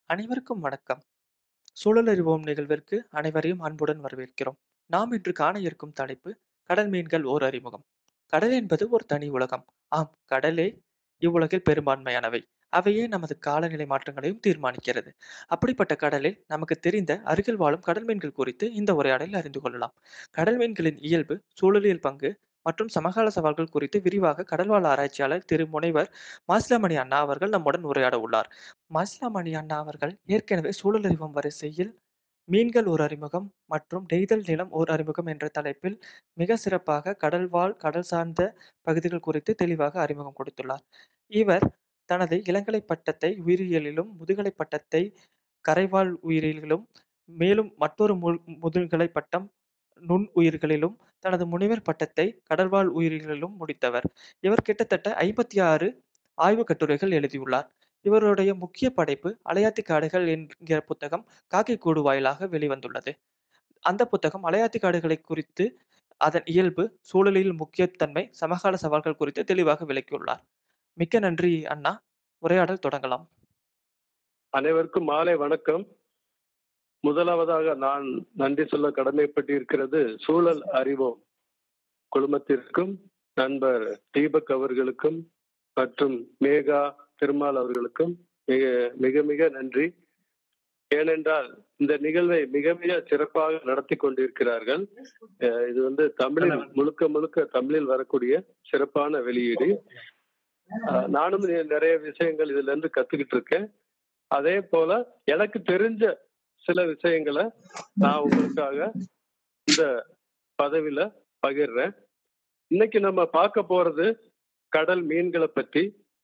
அனைவருக்கும் வணக்கம். சூழல் அறிவோம் நிகழ்விற்கு அனைவரையும் அன்புடன் வரவேற்கிறோம். நாம் இன்று காண இருக்கும் தலைப்பு கடல் மீன்கள் ஓர் அறிமுகம். கடல் என்பது ஒரு தனி உலகம். ஆம், கடலே இவ்வுலகில் பெரும்பான்மையானவை. அவையே நமது காலநிலை மாற்றங்களையும் தீர்மானிக்கிறது. அப்படிப்பட்ட கடலில் நமக்கு தெரிந்த அருகில் வாழும் கடல் மீன்கள் குறித்து இந்த உரையாடலில் அறிந்து கொள்ளலாம். கடல் மீன்களின் இயல்பு, சூழலியல் பங்கு மற்றும் சமகால சவால்கள் குறித்து விரிவாக கடல்வாழ் ஆராய்ச்சியாளர் திரு முனைவர் மாசிலாமணி அண்ணா அவர்கள் நம்முடன் உரையாட உள்ளார். மாசிலாமணி அண்ணா அவர்கள் ஏற்கனவே சூழல் அறிவோம் வரிசையில் மீன்கள் ஓர் அறிமுகம் மற்றும் நெய்தல் நிலம் ஓர் அறிமுகம் என்ற தலைப்பில் மிக சிறப்பாக கடல்வாழ், கடல் சார்ந்த பகுதிகள் குறித்து தெளிவாக அறிமுகம் கொடுத்துள்ளார். இவர் தனது இளங்கலை பட்டத்தை உயிரியலிலும், முதுகலை பட்டத்தை கரைவாழ் உயிரியலிலும், மேலும் மற்றொரு மு முதுகலை பட்டம் நுண்ணுயிர்களிலும், தனது முனைவர் பட்டத்தை கடல்வாழ் உயிரியலிலும் முடித்தவர். இவர் கிட்டத்தட்ட 56 ஆய்வுக் கட்டுரைகள் எழுதியுள்ளார். இவருடைய முக்கிய படைப்பு அலையாத்தி காடுகள் என்கிற புத்தகம் காக்கைக்கூடு வாயிலாக வெளிவந்துள்ளது. அந்த புத்தகம் அலையாத்தி காடுகளை குறித்து அதன் இயல்பு, சூழலியல் முக்கியத்தன்மை, சமகால சவால்கள் குறித்து தெளிவாக விளக்கியுள்ளார். மிக்க நன்றி அண்ணா. உரையாடல் தொடங்கலாம். அனைவருக்கும் மாலை வணக்கம். முதலாவதாக நான் நன்றி சொல்ல கடமைப்பட்டிருக்கிறது சூழல் அறிவோம் குழுமத்திற்கும் நண்பர் தீபக் அவர்களுக்கும் மற்றும் மேகா திருமால் அவர்களுக்கும் மிக மிக மிக நன்றி ஏனென்றால் இந்த நிகழ்வை மிக மிக சிறப்பாக நடத்தி கொண்டிருக்கிறார்கள் அஹ் இது வந்து தமிழில் முழுக்க முழுக்க தமிழில் வரக்கூடிய சிறப்பான வெளியீடு அஹ் நானும் நிறைய விஷயங்கள் இதுல இருந்து கத்துக்கிட்டு இருக்கேன் அதே போல எனக்கு தெரிஞ்ச சில விஷயங்களை நான் உங்களுக்காக இந்த பதவியில பகிர்றேன் இன்னைக்கு நம்ம பார்க்க போறது கடல் மீன்களை பற்றி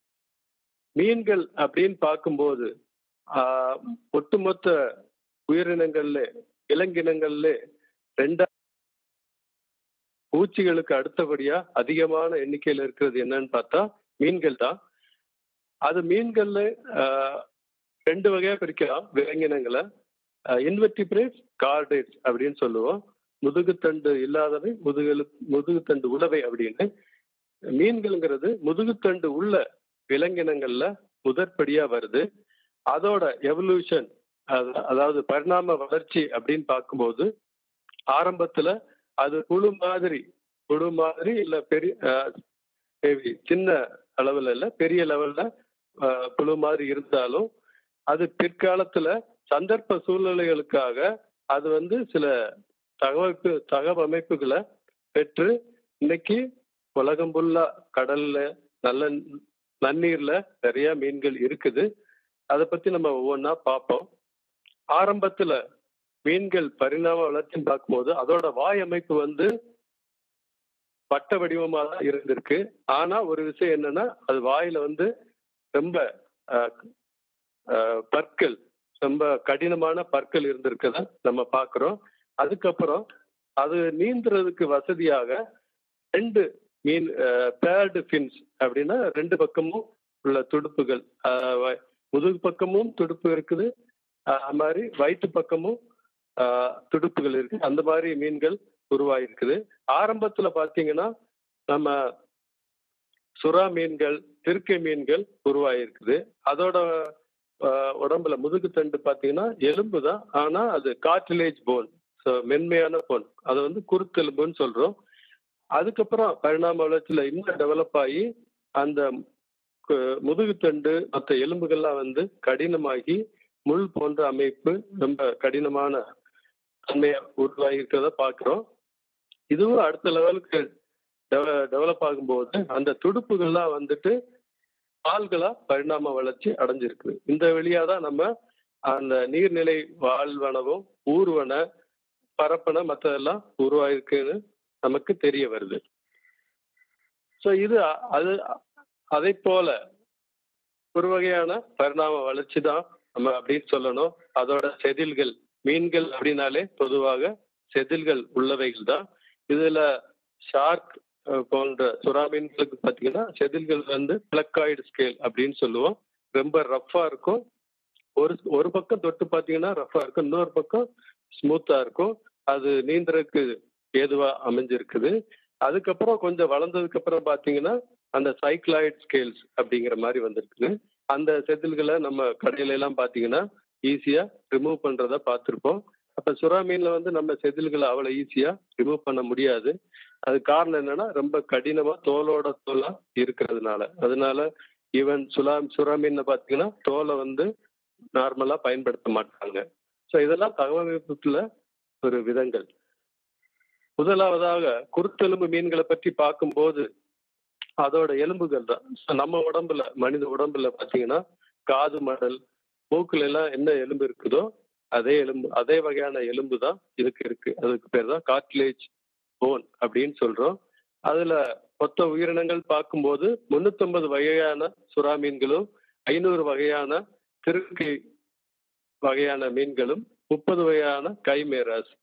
மீன்கள் அப்படின்னு பார்க்கும்போது ஆஹ் ஒட்டுமொத்த உயிரினங்கள்ல இளங்கினங்கள்ல ரெண்டா பூச்சிகளுக்கு அடுத்தபடியா அதிகமான எண்ணிக்கையில இருக்கிறது என்னன்னு பார்த்தா மீன்கள் தான் அது மீன்கள்ல ஆஹ் ரெண்டு வகையா பிரிக்கலாம் விலங்கினங்களை இன்வெர்டிபிரேட்ஸ் கார்டேட்ஸ் அப்படின்னு சொல்லுவோம் முதுகுத்தண்டு இல்லாதவை முதுகெலு முதுகுத்தண்டு உழவை அப்படின்னு மீன்கள்ங்கிறது முதுகுத்தண்டு உள்ள விலங்கினங்கள்ல முதற்படியா வருது அதோட எவல்யூஷன் அதாவது பரிணாம வளர்ச்சி அப்படின்னு பார்க்கும்போது ஆரம்பத்துல அது புழு மாதிரி புழு மாதிரி இல்ல பெரிய சின்ன அளவுல இல்ல பெரிய லெவல்ல புழு மாதிரி இருந்தாலும் அது பிற்காலத்துல சந்தர்ப்ப சூழ்நிலைகளுக்காக அது வந்து சில தகவமைப்பு தகவமைப்புகளை பெற்று இன்னைக்கு உலகம் ஃபுல்லா கடல்ல நல்ல நன்னீர்ல நிறைய மீன்கள் இருக்குது அதை பத்தி நம்ம ஒவ்வொன்றா பார்ப்போம் ஆரம்பத்துல மீன்கள் பரிணாம வளர்ச்சின்னு பார்க்கும்போது அதோட வாய் அமைப்பு வந்து வட்ட வடிவமாக தான் இருந்திருக்கு ஆனா ஒரு விஷயம் என்னன்னா அது வாயில வந்து ரொம்ப பற்கள் ரொம்ப கடினமான பற்கள் இருந்திருக்கத நம்ம பார்க்குறோம் அதுக்கப்புறம் அது நீந்துறதுக்கு வசதியாக ரெண்டு மீன் பேர்டு ஃபின்ஸ் அப்படின்னா ரெண்டு பக்கமும் உள்ள துடுப்புகள் முதுகு பக்கமும் துடுப்பு இருக்குது அது மாதிரி வயிற்று பக்கமும் துடுப்புகள் இருக்கு அந்த மாதிரி மீன்கள் உருவாயிருக்குது ஆரம்பத்துல பாத்தீங்கன்னா நம்ம சுறா மீன்கள் திருக்கை மீன்கள் உருவாயிருக்குது அதோட உடம்புல முதுகு தண்டு பாத்தீங்கன்னா எலும்பு தான் ஆனா அது கார்டிலேஜ் போன் ஸோ மென்மையான போன் அதை வந்து குருத்தெலும்புன்னு சொல்றோம் அதுக்கப்புறம் பரிணாம வளர்ச்சியில இன்னும் டெவலப் ஆகி அந்த முதுகுத்தண்டு மற்ற எலும்புகள்லாம் வந்து கடினமாகி முள் போன்ற அமைப்பு ரொம்ப கடினமான தன்மையை உருவாகி இருக்கிறத பார்க்குறோம் இதுவும் அடுத்த லெவலுக்கு டெவலப் ஆகும்போது அந்த துடுப்புகள்லாம் வந்துட்டு கால்களா பரிணாம வளர்ச்சி அடைஞ்சிருக்கு இந்த வழியா தான் நம்ம அந்த நீர்நிலை வாழ்வனவும் ஊர்வன பரப்பன மற்றதெல்லாம் உருவாயிருக்குன்னு நமக்கு தெரிய வருது ஸோ இது அது அதை போல ஒரு வகையான பரிணாம வளர்ச்சி தான் நம்ம அப்படின்னு சொல்லணும் அதோட செதில்கள் மீன்கள் அப்படின்னாலே பொதுவாக செதில்கள் உள்ளவைகள் தான் இதுல ஷார்க் போன்ற சுறா மீன்களுக்கு பார்த்தீங்கன்னா செதில்கள் வந்து பிளக்காய்டு ஸ்கேல் அப்படின்னு சொல்லுவோம் ரொம்ப ரஃப்பா இருக்கும் ஒரு ஒரு பக்கம் தொட்டு பார்த்தீங்கன்னா ரஃப்பா இருக்கும் இன்னொரு பக்கம் ஸ்மூத்தா இருக்கும் அது நீந்தறதுக்கு ஏதுவா அமைஞ்சிருக்குது அதுக்கப்புறம் கொஞ்சம் வளர்ந்ததுக்கு அப்புறம் பார்த்தீங்கன்னா அந்த சைக்ளாய்ட் ஸ்கேல்ஸ் அப்படிங்கிற மாதிரி வந்திருக்குது அந்த செதில்களை நம்ம கடையில எல்லாம் பார்த்தீங்கன்னா ஈஸியா ரிமூவ் பண்றத பார்த்துருப்போம் அப்ப சுறா மீன்ல வந்து நம்ம செதில்களை அவ்வளவு ஈஸியா ரிமூவ் பண்ண முடியாது அது காரணம் என்னன்னா ரொம்ப கடினமா தோலோட தோலா இருக்கிறதுனால அதனால ஈவன் சுறா சுறா மீன்ல பாத்தீங்கன்னா தோலை வந்து நார்மலா பயன்படுத்த மாட்டாங்க ஸோ இதெல்லாம் தகவமைப்புல ஒரு விதங்கள் முதலாவதாக குருத்தெலும்பு மீன்களை பற்றி பார்க்கும்போது அதோட எலும்புகள் தான் So, நம்ம உடம்புல மனித உடம்புல பாத்தீங்கன்னா காது மடல் மூக்குல எல்லாம் என்ன எலும்பு இருக்குதோ அதே எலும்பு அதே வகையான எலும்பு தான் இதுக்கு இருக்கு அதுக்கு பேர் தான் காட்லேஜ் போன் அப்படின்னு சொல்றோம் அதுல மொத்த உயிரினங்கள் பார்க்கும்போது முன்னூத்தொன்பது வகையான சுறா மீன்களும் ஐநூறு வகையான திருக்கை வகையான மீன்களும் முப்பது வகையான கைமேராஸ்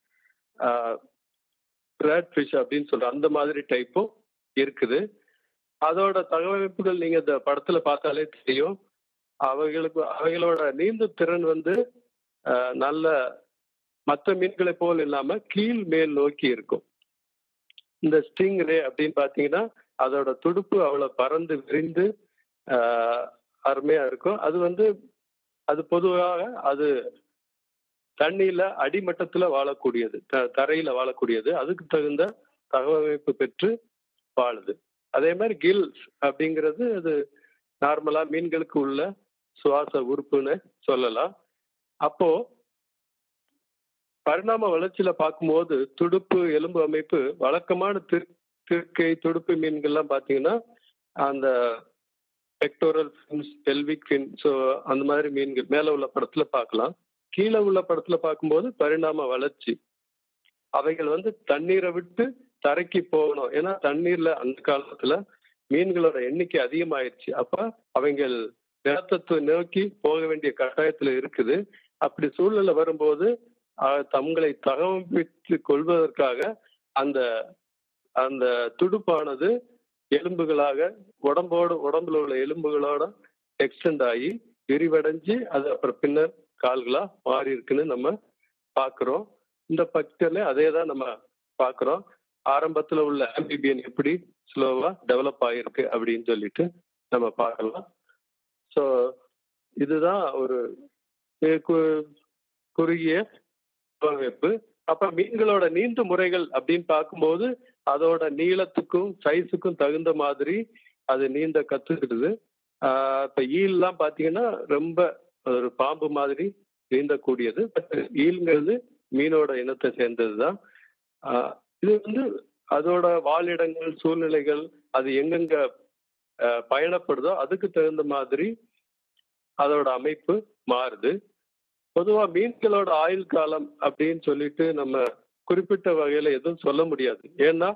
பிராட் ஃபிஷ் அப்படின்னு சொல்ற அந்த மாதிரி டைப்பும் இருக்குது அதோட தகவமைப்புகள் நீங்க இந்த படத்துல பார்த்தாலே தெரியும் அவைகளுக்கு அவைகளோட நீந்து திறன் வந்து ஆஹ், நல்ல மற்ற மீன்களை போல் இல்லாம கீழ் மேல் நோக்கி இருக்கும் இந்த ஸ்டிங் ரே அப்படின்னு பாத்தீங்கன்னா அதோட துடுப்பு அவ்வளவு பறந்து விரிந்து ஆஹ், அருமையா இருக்கும் அது வந்து அது பொதுவாக அது தண்ணியில அடிமட்டத்துல வாழக்கூடியது த- தரையில வாழக்கூடியது அதுக்கு தகுந்த தகவமைப்பு பெற்று வாழுது அதே மாதிரி கில்ஸ் அப்படிங்கிறது அது நார்மலா மீன்களுக்கு உள்ள சுவாச உறுப்புன்னு சொல்லலாம் அப்போ பரிணாம வளர்ச்சியில பார்க்கும்போது துடுப்பு எலும்பு அமைப்பு வழக்கமான திரு திருக்கை துடுப்பு மீன்கள்லாம் பார்த்தீங்கன்னா அந்த pectoral fins pelvic fin so அந்த மாதிரி மீன்கள் மேலே உள்ள படத்துல பார்க்கலாம் கீழே உள்ள படத்துல பார்க்கும்போது பரிணாம வளர்ச்சி அவைகள் வந்து தண்ணீரை விட்டு தரைக்கு போகணும் ஏன்னா தண்ணீர்ல அந்த காலத்துல மீன்களோட எண்ணிக்கை அதிகமாயிருச்சு அப்ப அவைகள் நிலத்தத்தை நோக்கி போக வேண்டிய கட்டாயத்துல இருக்குது அப்படி சூழ்நிலை வரும்போது அஹ், தங்களை தகவமைத்துக் கொள்வதற்காக அந்த அந்த துடுப்பானது எலும்புகளாக உடம்போடு உடம்புல உள்ள எலும்புகளோட எக்ஸ்டெண்ட் ஆகி விரிவடைஞ்சு அது அப்புறம் பின்னர் கால்களா மாறி இருக்குன்னு நம்ம பார்க்கிறோம் இந்த பக்தியில அதே தான் நம்ம பார்க்கிறோம் ஆரம்பத்துல உள்ள ஆம்பிபியன் எப்படி ஸ்லோவா டெவலப் ஆகிருக்கு அப்படின்னு சொல்லிட்டு நம்ம பார்க்கலாம் ஸோ இதுதான் ஒரு கு- கு- குறுகிய வடிவமைப்பு அப்ப மீன்களோட நீந்து முறைகள் அப்படின்னு பார்க்கும்போது அதோட நீளத்துக்கும் சைஸுக்கும் தகுந்த மாதிரி அது நீந்த கத்துக்கிடுது ஆஹ் இப்ப ஈல்லாம் பாத்தீங்கன்னா ரொம்ப ஒரு பாம்பு மாதிரி நீந்தக்கூடியது பட் ஈல்ங்கிறது மீனோட இனத்தை சேர்ந்ததுதான் ஆஹ் இது வந்து அதோட வாழிடங்கள் சூழ்நிலைகள் அது எங்கெங்க ஆஹ் பயணப்படுதோ அதுக்கு தகுந்த மாதிரி அதோட அமைப்பு மாறுது பொதுவா மீன்களோட ஆயுள் காலம் அப்படின்னு சொல்லிட்டு நம்ம குறிப்பிட்ட வகையில எதுவும் சொல்ல முடியாது ஏன்னா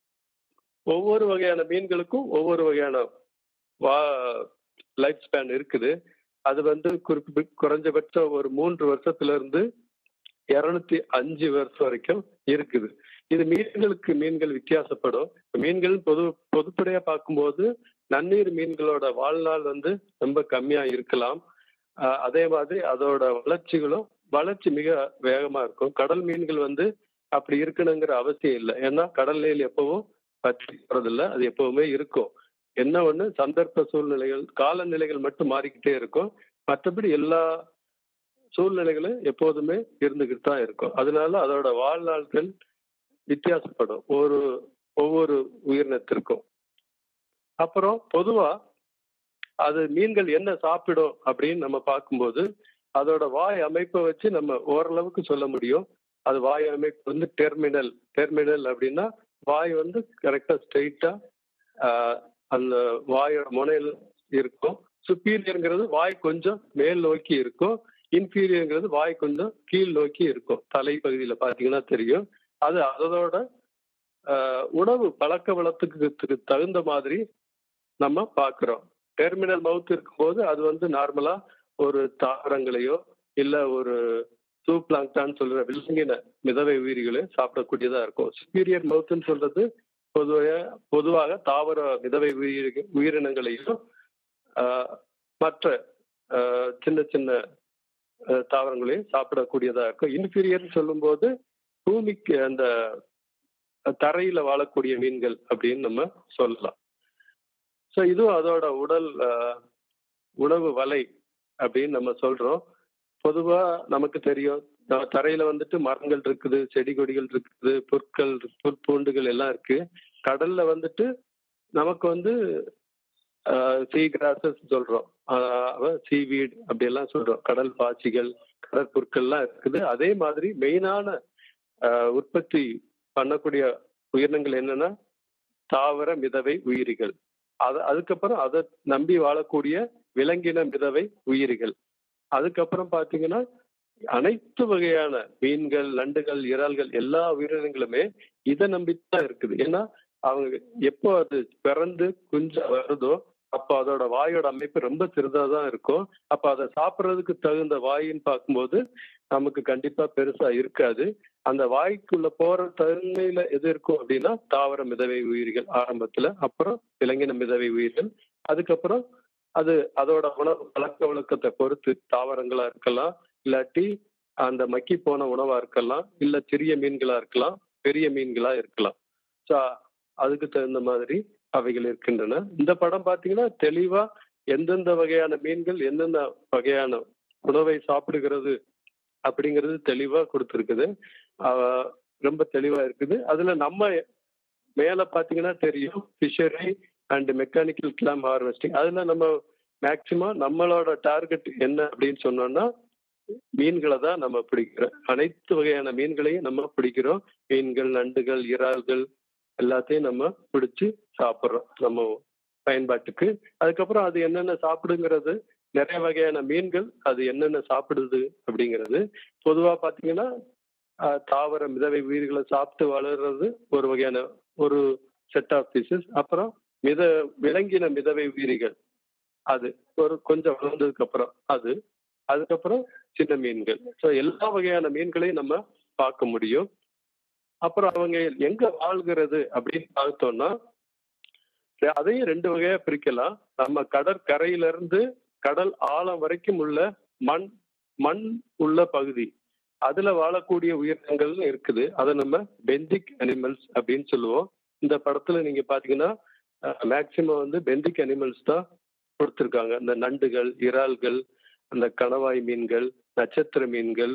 ஒவ்வொரு வகையான மீன்களுக்கும் ஒவ்வொரு வகையான வா லைஃப் ஸ்பேன் இருக்குது அது வந்து குறிப்பி குறைஞ்சபட்சம் ஒரு மூன்று வருஷத்துல இருந்து இருநூத்தி அஞ்சு வருஷம் வரைக்கும் இருக்குது இது மீன்களுக்கு மீன்கள் வித்தியாசப்படும் மீன்கள் பொது பொதுப்படையா பார்க்கும்போது நன்னீர் மீன்களோட வாழ்நாள் வந்து ரொம்ப கம்மியா இருக்கலாம் ஆஹ் அதே மாதிரி அதோட வளர்ச்சிகளும் வளர்ச்சி மிக வேகமா இருக்கும் கடல் மீன்கள் வந்து அப்படி இருக்கணுங்கிற அவசியம் இல்லை ஏன்னா கடல் நீர் எப்பவும் பற்றி போறதில்ல அது எப்பவுமே இருக்கும் என்ன ஒண்ணு சந்தர்ப்ப சூழ்நிலைகள் காலநிலைகள் மட்டும் மாறிக்கிட்டே இருக்கும் மற்றபடி எல்லா சூழ்நிலைகளும் எப்போதுமே இருந்துகிட்டு தான் இருக்கும் அதனால அதோட வாழ்நாட்கள் வித்தியாசப்படும் ஒரு ஒவ்வொரு உயிரினத்திற்கும் அப்புறம் பொதுவா அது மீன்கள் என்ன சாப்பிடும் அப்படின்னு நம்ம பார்க்கும்போது அதோட வாய் அமைப்பை வச்சு நம்ம ஓரளவுக்கு சொல்ல முடியும் அது வாய் அமைப்பு வந்து டெர்மினல் டெர்மினல் அப்படின்னா வாய் வந்து கரெக்டா ஸ்ட்ரெயிட்டா அந்த வாயோட முனையில் இருக்கும் சுப்பீரியருங்கிறது வாய் கொஞ்சம் மேல் நோக்கி இருக்கும் இன்ஃபீரியருங்கிறது வாய் கொஞ்சம் கீழ் நோக்கி இருக்கும் தலைப்பகுதியில் பார்த்தீங்கன்னா தெரியும் அது அதோட ஆஹ், உணவு பழக்க வளத்துக்கு தகுந்த மாதிரி நம்ம பார்க்குறோம் டெர்மினல் மவுத் இருக்கும்போது அது வந்து நார்மலா ஒரு தாவரங்களையோ இல்ல ஒரு சூப்லாங்டான்னு சொல்ற விலங்கின மிதவை உயிரிகளை சாப்பிடக்கூடியதா இருக்கும் சுப்பீரியர் மவுத்னு சொல்றது பொதுவாக பொதுவாக தாவர மிதவை உயிரி உயிரினங்களையும் ஆஹ், மற்ற ஆஹ், சின்ன சின்ன ஆஹ், தாவரங்களையும் சாப்பிடக்கூடியதா இருக்கும் இன்ஃபீரியர்னு சொல்லும்போது பூமிக்கு அந்த தரையில வாழக்கூடிய மீன்கள் அப்படின்னு நம்ம சொல்லலாம் ஸோ இதுவும் அதோட உடல் ஆஹ், உணவு வலை அப்படின்னு நம்ம சொல்றோம் பொதுவா நமக்கு தெரியும் த- தரையில வந்துட்டு மரங்கள் இருக்குது செடி கொடிகள் இருக்குது புற்கள் புற்பூண்டுகள் எல்லாம் இருக்கு கடல்ல வந்துட்டு நமக்கு வந்து சீ கிராசஸ் சொல்றோம் சீவீட் அப்படி எல்லாம் சொல்றோம் கடல் பாசிகள் கடற்புற்கள்லாம் இருக்குது அதே மாதிரி மெயினான உற்பத்தி பண்ணக்கூடிய உயிரினங்கள் என்னன்னா தாவர மிதவை உயிரிகள் அது அதுக்கப்புறம் அதை நம்பி வாழக்கூடிய விலங்கின மிதவை உயிரிகள் அதுக்கப்புறம் பாத்தீங்கன்னா அனைத்து வகையான மீன்கள் நண்டுகள் இறால்கள் எல்லா உயிரினங்களுமே இதை நம்பித்தான் இருக்குது ஏன்னா அவங்க எப்போ அது பிறந்து குஞ்சு வருதோ அப்போ அதோட வாயோட அமைப்பு ரொம்ப சிறிதா தான் இருக்கும் அப்ப அதை சாப்பிட்றதுக்கு தகுந்த வாயின்னு பார்க்கும்போது நமக்கு கண்டிப்பா பெருசா இருக்காது அந்த வாய்க்குள்ள போற தன்மையில எது இருக்கும் அப்படின்னா தாவர மிதவை உயிர்கள் ஆரம்பத்துல அப்புறம் விலங்கின மிதவை உயிர்கள் அதுக்கப்புறம் அது அதோட உணவு பழக்க வழக்கத்தை பொறுத்து தாவரங்களா இருக்கலாம் இல்லாட்டி அந்த மக்கி போன உணவா இருக்கலாம் இல்ல சிறிய மீன்களா இருக்கலாம் பெரிய மீன்களா இருக்கலாம் ஸோ அதுக்கு தகுந்த மாதிரி அவைகள் இருக்கின்றன இந்த படம் பார்த்தீங்கன்னா தெளிவா எந்தெந்த வகையான மீன்கள் எந்தெந்த வகையான உணவை சாப்பிடுகிறது அப்படிங்கிறது தெளிவா கொடுத்துருக்குது ஆஹ் ரொம்ப தெளிவா இருக்குது அதுல நம்ம மேல பாத்தீங்கன்னா தெரியும் fishery and mechanical clam harvesting அதுல நம்ம மேக்சிமம் நம்மளோட டார்கெட் என்ன அப்படின்னு சொன்னோம்னா மீன்களை தான் நம்ம பிடிக்கிறோம் அனைத்து வகையான மீன்களையும் நம்ம பிடிக்கிறோம் மீன்கள் நண்டுகள் இறால்கள் எல்லாத்தையும் நம்ம பிடிச்சு சாப்பிட்றோம் நம்ம பயன்பாட்டுக்கு அதுக்கப்புறம் அது என்னென்ன சாப்பிடுங்கிறது நிறைய வகையான மீன்கள் அது என்னென்ன சாப்பிடுது அப்படிங்கிறது பொதுவா பாத்தீங்கன்னா ஆஹ், தாவர மிதவை உயிர்களை சாப்பிட்டு வளர்றது ஒரு வகையான ஒரு செட் ஆஃப் பீசஸ் அப்புறம் மித விலங்கின மிதவை உயிரிகள் அது ஒரு கொஞ்சம் வளர்ந்ததுக்கு அப்புறம் அது அதுக்கப்புறம் சின்ன மீன்கள் ஸோ எல்லா வகையான மீன்களையும் நம்ம பார்க்க முடியும் அப்புறம் அவங்க எங்க வாழ்கிறது அப்படின்னு பார்த்தோம்னா அதையும் ரெண்டு வகையா பிரிக்கலாம் நம்ம கடற்கரையில இருந்து கடல் ஆழம் வரைக்கும் உள்ள மண் மண் உள்ள பகுதி அதுல வாழக்கூடிய உயிரினங்கள் இருக்குது அதை நம்ம பெந்திக் அனிமல்ஸ் அப்படின்னு சொல்லுவோம் இந்த படத்துல நீங்க பாத்தீங்கன்னா மேக்சிமம் வந்து பெந்திக் அனிமல்ஸ் தான் கொடுத்துருக்காங்க இந்த நண்டுகள் இறால்கள் அந்த கணவாய் மீன்கள் நட்சத்திர மீன்கள்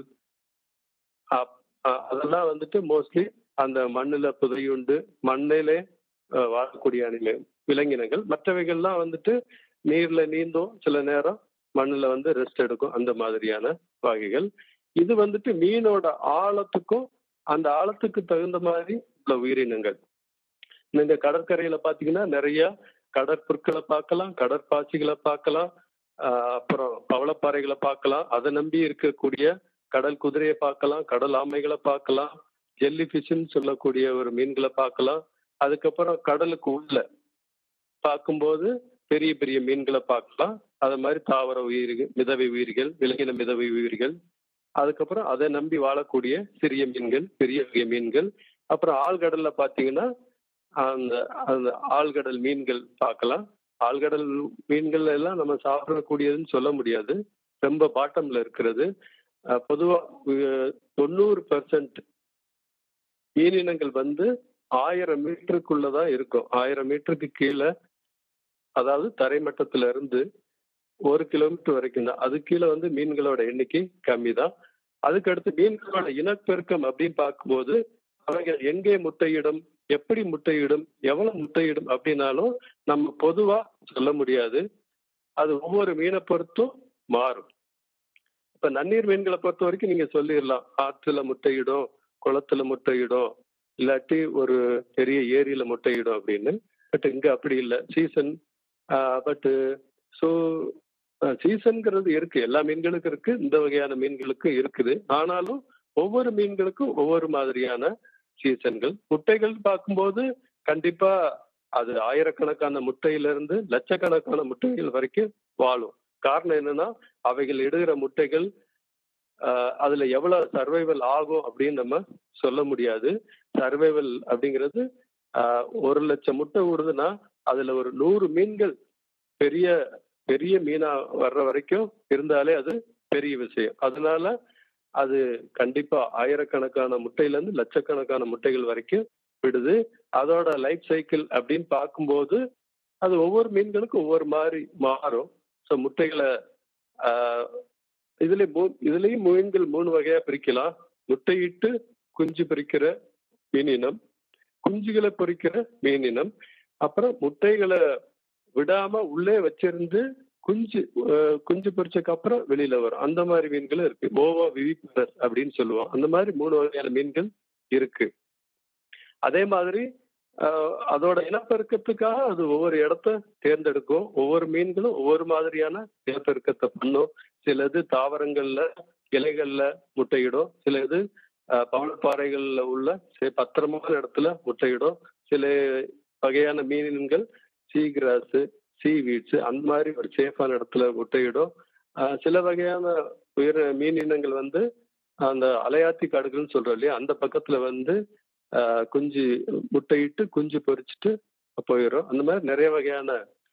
அப்- அ- அதெல்லாம் வந்துட்டு மோஸ்ட்லி அந்த மண்ணுல புதையுண்டு மண்ணிலே அஹ், வாழக்கூடிய அனிமல் விலங்கினங்கள் மற்றவைகள்லாம் வந்துட்டு நீர்ல நீந்தும் சில நேரம் மண்ணுல வந்து ரெஸ்ட் எடுக்கும் அந்த மாதிரியான வகைகள் இது வந்துட்டு மீனோட ஆழத்துக்கும் அந்த ஆழத்துக்கு தகுந்த மாதிரி உள்ள உயிரினங்கள் நீங்க கடற்கரையில பாத்தீங்கன்னா நிறைய கடற்புற்களை பார்க்கலாம் கடற்பாசிகளை பார்க்கலாம் ஆஹ் அப்புறம் பவளப்பாறைகளை பார்க்கலாம் அதை நம்பி இருக்கக்கூடிய கடல் குதிரையை பார்க்கலாம் கடல் ஆமைகளை பார்க்கலாம் ஜெல்லி ஃபிஷ்ன்னு சொல்லக்கூடிய ஒரு மீன்களை பார்க்கலாம் அதுக்கப்புறம் கடலுக்கு உள்ள பார்க்கும்போது பெரிய பெரிய மீன்களை பார்க்கலாம் அது மாதிரி தாவர உயிர்கள் மிதவை உயிர்கள் விலங்கின மிதவை உயிர்கள் அதுக்கப்புறம் அதை நம்பி வாழக்கூடிய சிறிய மீன்கள் பெரிய வகை மீன்கள் அப்புறம் ஆழ்கடல்ல பார்த்தீங்கன்னா அந்த அந்த ஆழ்கடல் மீன்கள் பார்க்கலாம் ஆழ்கடல் மீன்கள் எல்லாம் நம்ம சாப்பிடக்கூடியதுன்னு சொல்ல முடியாது ரொம்ப பாட்டம்ல இருக்கிறது அஹ் பொதுவா அஹ் தொண்ணூறு பெர்சன்ட் மீனினங்கள் வந்து ஆயிரம் மீட்டருக்குள்ளதான் இருக்கும் ஆயிரம் மீட்டருக்கு கீழே அதாவது தரைமட்டத்துல இருந்து ஒரு கிலோமீட்டர் வரைக்கும் தான் அது கீழே வந்து மீன்களோட எண்ணிக்கை கம்மி தான் அதுக்கடுத்து மீன்களோட இனப்பெருக்கம் அப்படின்னு பார்க்கும்போது அவைகள் எங்கே முட்டையிடும் எப்படி முட்டையிடும் எவ்வளவு முட்டையிடும் அப்படின்னாலும் நம்ம பொதுவா சொல்ல முடியாது அது ஒவ்வொரு மீனை பொறுத்தும் மாறும் இப்ப நன்னீர் மீன்களை பொறுத்த வரைக்கும் நீங்க சொல்லிடலாம் ஆற்றுல முட்டையிடும் குளத்துல முட்டையிடும் இல்லாட்டி ஒரு பெரிய ஏரியில முட்டையிடும் அப்படின்னு பட் இங்க அப்படி இல்லை சீசன் பட் ஸோ சீசன்ங்கிறது இருக்கு எல்லா மீன்களுக்கும் இருக்கு இந்த வகையான மீன்களுக்கும் இருக்குது ஆனாலும் ஒவ்வொரு மீன்களுக்கும் ஒவ்வொரு மாதிரியான சீசன்கள் முட்டைகள் பார்க்கும்போது கண்டிப்பா அது ஆயிரக்கணக்கான முட்டையிலிருந்து லட்சக்கணக்கான முட்டைகள் வரைக்கும் வாழும் காரணம் என்னன்னா அவைகள் இடுகிற முட்டைகள் ஆஹ் அதுல எவ்வளவு சர்வைவல் ஆகும் அப்படின்னு நம்ம சொல்ல முடியாது சர்வைவல் அப்படிங்கிறது ஆஹ் ஒரு லட்சம் முட்டை விடுதுன்னா அதுல ஒரு நூறு மீன்கள் பெரிய பெரிய மீனா வர்ற வரைக்கும் இருந்தாலே அது பெரிய விஷயம் அதனால அது கண்டிப்பா ஆயிரக்கணக்கான முட்டையில இருந்து லட்சக்கணக்கான முட்டைகள் வரைக்கும் விடுது அதோட லைஃப் சைக்கிள் அப்படின்னு பார்க்கும்போது அது ஒவ்வொரு மீன்களுக்கும் ஒவ்வொரு மாதிரி மாறும் ஸோ முட்டைகளை ஆஹ், இதுல மூ- இதுலயும் மீன்கள் மூணு வகையா பிரிக்கலாம் முட்டையிட்டு குஞ்சு பொரிக்கிற மீனினம் குஞ்சுகளை பொரிக்கிற மீனினம் அப்புறம் முட்டைகளை விடாம உள்ளே வச்சிருந்து குஞ்சு அஹ், குஞ்சு பொரிச்சதுக்கு அப்புறம் வெளியில வரும் அந்த மாதிரி மீன்களும் இருக்கு ஓவா விவிபரஸ் அப்படின்னு சொல்லுவோம் அந்த மாதிரி மூணு வகையான மீன்கள் இருக்கு அதே மாதிரி ஆஹ், அதோட இனப்பெருக்கத்துக்காக அது ஒவ்வொரு இடத்த தேர்ந்தெடுக்கும் ஒவ்வொரு மீன்களும் ஒவ்வொரு மாதிரியான இனப்பெருக்கத்தை பண்ணும் சிலது தாவரங்கள்ல இலைகள்ல முட்டையிடும் சில இது ஆஹ், பவளப்பாறைகள்ல உள்ள சி- பத்திரமான இடத்துல முட்டையிடும் சில வகையான மீன்கள் சீகிராஸ் சீவீட்ஸ் அந்த மாதிரி ஒரு சேஃபான இடத்துல முட்டையிடும் ஆஹ், சில வகையான உயிர் மீன் இனங்கள் வந்து அந்த அலையாத்தி காடுகள்னு சொல்றோம் இல்லையா அந்த பக்கத்துல வந்து ஆஹ், குஞ்சு முட்டையிட்டு குஞ்சு பொரிச்சிட்டு போயிடும் அந்த மாதிரி நிறைய வகையான